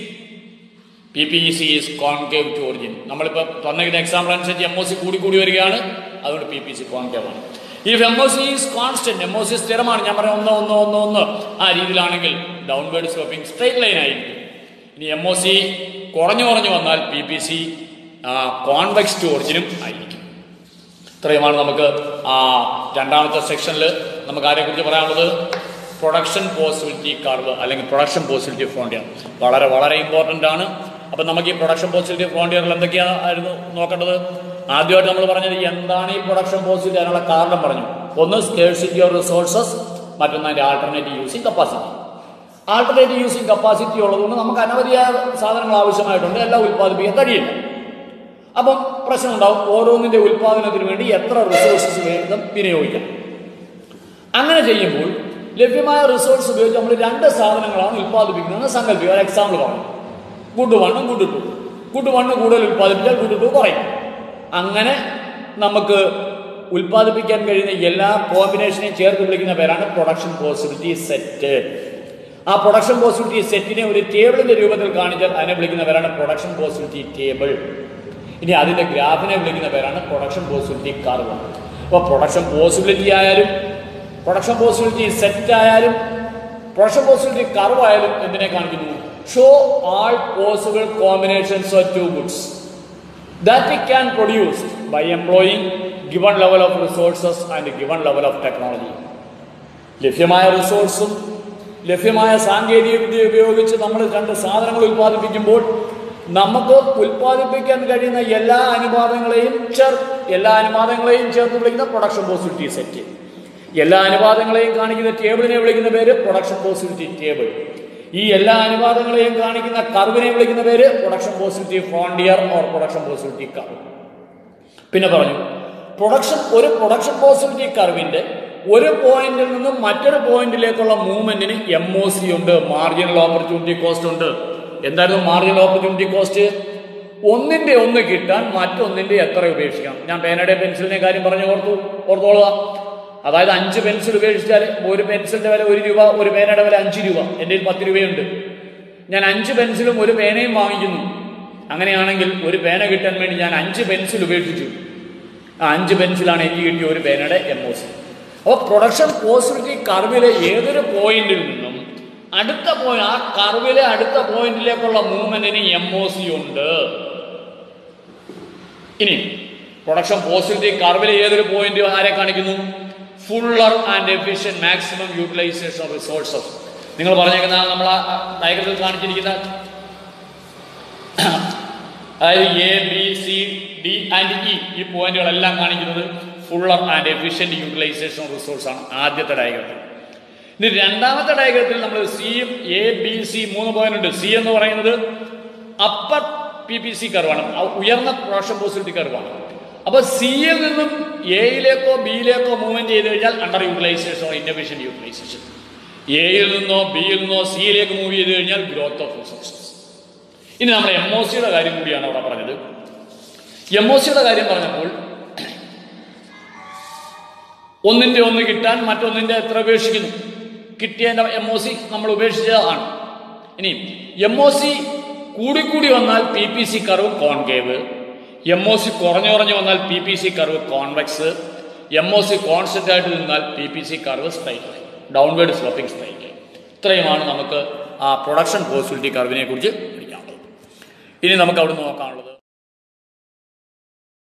P P C is concave to origin നമ്മളിപ്പോൾ തന്നിരിക്കുന്ന എക്സാമ്പിൾ അനുസരിച്ച് എം ഒ സി കൂടി കൂടി വരികയാണ് അതുകൊണ്ട് പി പി സി കോൺകേവ് ആണ് ഈ M O C is constant M O C സ്ഥിരമാണ് ഞാൻ പറയാം ഒന്ന് ഒന്ന് ഒന്ന് ഒന്ന് ആ രീതിയിലാണെങ്കിൽ ഡൗൺവേർഡ് സ്ലോപ്പിംഗ് സ്ട്രൈറ്റ് ലൈൻ ആയിരിക്കും ഇനി എം ഒ സി കുറഞ്ഞു കുറഞ്ഞു വന്നാൽ P P C convex to ഒറിജിനും ആയിരിക്കും ഇത്രയുമാണ് നമുക്ക് ആ രണ്ടാമത്തെ സെക്ഷനിൽ നമുക്ക് ആരെക്കുറിച്ച് പറയാനുള്ളത് പ്രൊഡക്ഷൻ പോസിബിലിറ്റി കർവ് അല്ലെങ്കിൽ പ്രൊഡക്ഷൻ പോസിബിലിറ്റി ഫ്രോണ്ടിയർ വളരെ വളരെ ഇമ്പോർട്ടൻ്റ് ആണ് അപ്പം നമുക്ക് ഈ പ്രൊഡക്ഷൻ പോസിബിലിറ്റി ഫ്രോണ്ടിയറിൽ എന്തൊക്കെയായിരുന്നു നോക്കേണ്ടത് ആദ്യമായിട്ട് നമ്മൾ പറഞ്ഞത് എന്താണ് ഈ പ്രൊഡക്ഷൻ പോസിബിലിറ്റി അതിനുള്ള കാരണം പറഞ്ഞു ഒന്ന് സ്കേഴ്സിറ്റി ഓഫ് റിസോഴ്സസ് മറ്റൊന്ന് അതിൻ്റെ alternative using capacity alternative using capacity ഉള്ളതുകൊണ്ട് നമുക്ക് അനവധിയായ സാധനങ്ങൾ ആവശ്യമായിട്ടുണ്ട് എല്ലാം ഉൽപ്പാദിപ്പിക്കാൻ കഴിയില്ല അപ്പം പ്രശ്നം ഉണ്ടാവും ഓരോന്നിന്റെ ഉൽപാദനത്തിന് വേണ്ടി എത്ര റിസോഴ്സസ് വേണം വിനിയോഗിക്കണം അങ്ങനെ ചെയ്യുമ്പോൾ ലഭ്യമായ റിസോഴ്സ് ഉപയോഗിച്ച് നമ്മൾ രണ്ട് സാധനങ്ങളാണ് ഉൽപ്പാദിപ്പിക്കുന്നത് സങ്കല്പിക്കുക ഒരു എക്സാമ്പിൾ പറഞ്ഞു ഗുഡ് വണ്ണും ഗുഡ് ടു ഗുഡ് വണ്ണ് കൂടുതൽ ഉൽപ്പാദിപ്പിച്ചാൽ ഗുഡ് ടു കുറയും അങ്ങനെ നമുക്ക് ഉൽപ്പാദിപ്പിക്കാൻ കഴിയുന്ന എല്ലാ കോമ്പിനേഷനെയും ചേർത്ത് വിളിക്കുന്ന പേരാണ് പ്രൊഡക്ഷൻ പോസിബിലിറ്റി സെറ്റ് ആ പ്രൊഡക്ഷൻ പോസിബിലിറ്റി സെറ്റിനെ ഒരു ടേബിളിന്റെ രൂപത്തിൽ കാണിച്ചാൽ അതിനെ വിളിക്കുന്ന പേരാണ് പ്രൊഡക്ഷൻ പോസിബിലിറ്റി ടേബിൾ ഇനി അതിന്റെ ഗ്രാഫിനെ വിളിക്കുന്ന പേരാണ് പ്രൊഡക്ഷൻ പോസിബിലിറ്റി കർവ് അപ്പോൾ പ്രൊഡക്ഷൻ പോസിബിലിറ്റി ആയാലും പ്രൊഡക്ഷൻ പോസിബിലിറ്റി സെറ്റ് ആയാലും പ്രൊഡക്ഷൻ പോസിബിലിറ്റി കർവ് ആയാലും എന്തിനെ കാണിക്കുന്നു show all possible combinations of two goods that it can produce by employing given level of resources and given level of technology. ലഭ്യമായ റിസോഴ്സും ലഭ്യമായ സാങ്കേതിക വിദ്യ ഉപയോഗിച്ച് നമ്മൾ രണ്ട് സാധനങ്ങൾ ഉൽപ്പാദിപ്പിക്കുമ്പോൾ നമുക്ക് ഉൽപ്പാദിപ്പിക്കാൻ കഴിയുന്ന എല്ലാ അനുപാതങ്ങളെയും ചേർ എല്ലാ അനുപാതങ്ങളെയും ചേർത്ത് വിളിക്കുന്ന പ്രൊഡക്ഷൻ പോസിബിലിറ്റി സെറ്റ് എല്ലാ അനുപാതങ്ങളെയും കാണിക്കുന്ന ടേബിളിനെ വിളിക്കുന്ന പേര് പ്രൊഡക്ഷൻ പോസിബിലിറ്റി ടേബിൾ ഈ എല്ലാ അനുപാതങ്ങളെയും കാണിക്കുന്ന കർവിനെ വിളിക്കുന്ന പേര് production possibility frontier or production possibility curve പിന്നെ പറഞ്ഞു പ്രൊഡക്ഷൻ ഒരു പ്രൊഡക്ഷൻ പോസിബിലിറ്റി കർവിന്റെ ഒരു പോയിന്റിൽ നിന്നും മറ്റൊരു പോയിന്റിലേക്കുള്ള മൂവ്മെന്റിന് എം ഒ സി ഉണ്ട് മാർജിനൽ ഓപ്പർച്യൂണിറ്റി കോസ്റ്റ് ഉണ്ട് എന്തായിരുന്നു മാർജിനൽ ഓപ്പർച്യൂണിറ്റി കോസ്റ്റ് ഒന്നിന്റെ ഒന്ന് കിട്ടാൻ മറ്റൊന്നിന്റെ എത്ര ഉപേക്ഷിക്കണം ഞാൻ പേനയുടെ പെൻസിലിന്റെ കാര്യം പറഞ്ഞു ഓർത്തു ഓർത്തോളുക അതായത് അഞ്ച് പെൻസിൽ ഉപേക്ഷിച്ചാൽ ഒരു പെൻസിലിന്റെ വില ഒരു രൂപ ഒരു പേനയുടെ വില അഞ്ച് രൂപ എൻ്റെ കയ്യിൽ പത്ത് രൂപയുണ്ട് ഞാൻ അഞ്ച് പെൻസിലും ഒരു പേനയും വാങ്ങിക്കുന്നു അങ്ങനെയാണെങ്കിൽ ഒരു പേന കിട്ടാൻ വേണ്ടി ഞാൻ അഞ്ച് പെൻസിൽ ഉപേക്ഷിച്ചു ആ അഞ്ച് പെൻസിലാണ് എനിക്ക് കിട്ടിയ ഒരു പേനയുടെ എം ഒ സി അപ്പോൾ പ്രൊഡക്ഷൻ പോസിബിലിറ്റി കർവിലെ ഏതൊരു പോയിന്റിൽ നിന്നും അടുത്ത പോയിന്റ് ആ കർവിലെ അടുത്ത പോയിന്റിലേക്കുള്ള മൂവ്മെന്റിന് എം ഒ സി ഉണ്ട് ഇനി പ്രൊഡക്ഷൻ പോസിബിലിറ്റി കർവിലെ ഏതൊരു പോയിന്റ് ആരെ കാണിക്കുന്നു fuller and efficient maximum utilization of resources നിങ്ങൾ പറഞ്ഞേക്കുന്ന നമ്മൾ ഡയഗ്രത്തിൽ കാണിച്ചിരിക്കുന്ന അതായത് A B C D and E ഈ പോയിന്റുകളെല്ലാം കാണിക്കുന്നത് fuller and efficient utilization of resource ആണ് ആദ്യത്തെ ഡയഗ്രത്തിൽ ഇനി രണ്ടാമത്തെ ഡയഗ്രത്തിൽ നമ്മൾ സിയും എ ബി സി മൂന്ന് പോയിന്റ് ഉണ്ട് സി എന്ന് പറയുന്നത് അപ്പർ പി പി സി കർവാണ് ഉയർന്ന പ്രൊഡക്ഷൻ പോസിബിലിറ്റി കർവാണ് അപ്പൊ സിയിൽ നിന്നും എയിലേക്കോ ബിയിലേക്കോ മൂവ്മെന്റ് ചെയ്ത് കഴിഞ്ഞാൽ under utilization or inefficient utilization എയിൽ നിന്നോ ബിയിൽ നിന്നോ സിയിലേക്ക് മൂവ് ചെയ്ത് കഴിഞ്ഞാൽ ഗ്രോത്ത് ഓഫ് റിസോഴ്സസ് ഇനി നമ്മൾ എം ഒ സിയുടെ കാര്യം കൂടിയാണ് അവിടെ പറഞ്ഞത് എം ഒ സിയുടെ കാര്യം പറഞ്ഞപ്പോൾ ഒന്നിന്റെ ഒന്ന് കിട്ടാൻ മറ്റൊന്നിന്റെ എത്ര ഉപേക്ഷിക്കുന്നു കിട്ടിയതിന്റെ എം ഒ സി നമ്മൾ ഉപേക്ഷിച്ചതാണ് ഇനി എം ഒ സി കൂടിക്കൂടി വന്നാൽ P P C curve concave M O C കുറഞ്ഞു കുറഞ്ഞു വന്നാൽ P P C curve convex M O C constant ആയിട്ട് നിന്നാൽ P P C curve straight line downward sloping straight line ഇത്രയുമാണ് നമുക്ക് ആ പ്രൊഡക്ഷൻ പോസിബിലിറ്റി കർവിനെ കുറിച്ച് പഠിക്കാനുള്ളത് ഇനി നമുക്ക് അവിടെ നോക്കാനുള്ളത്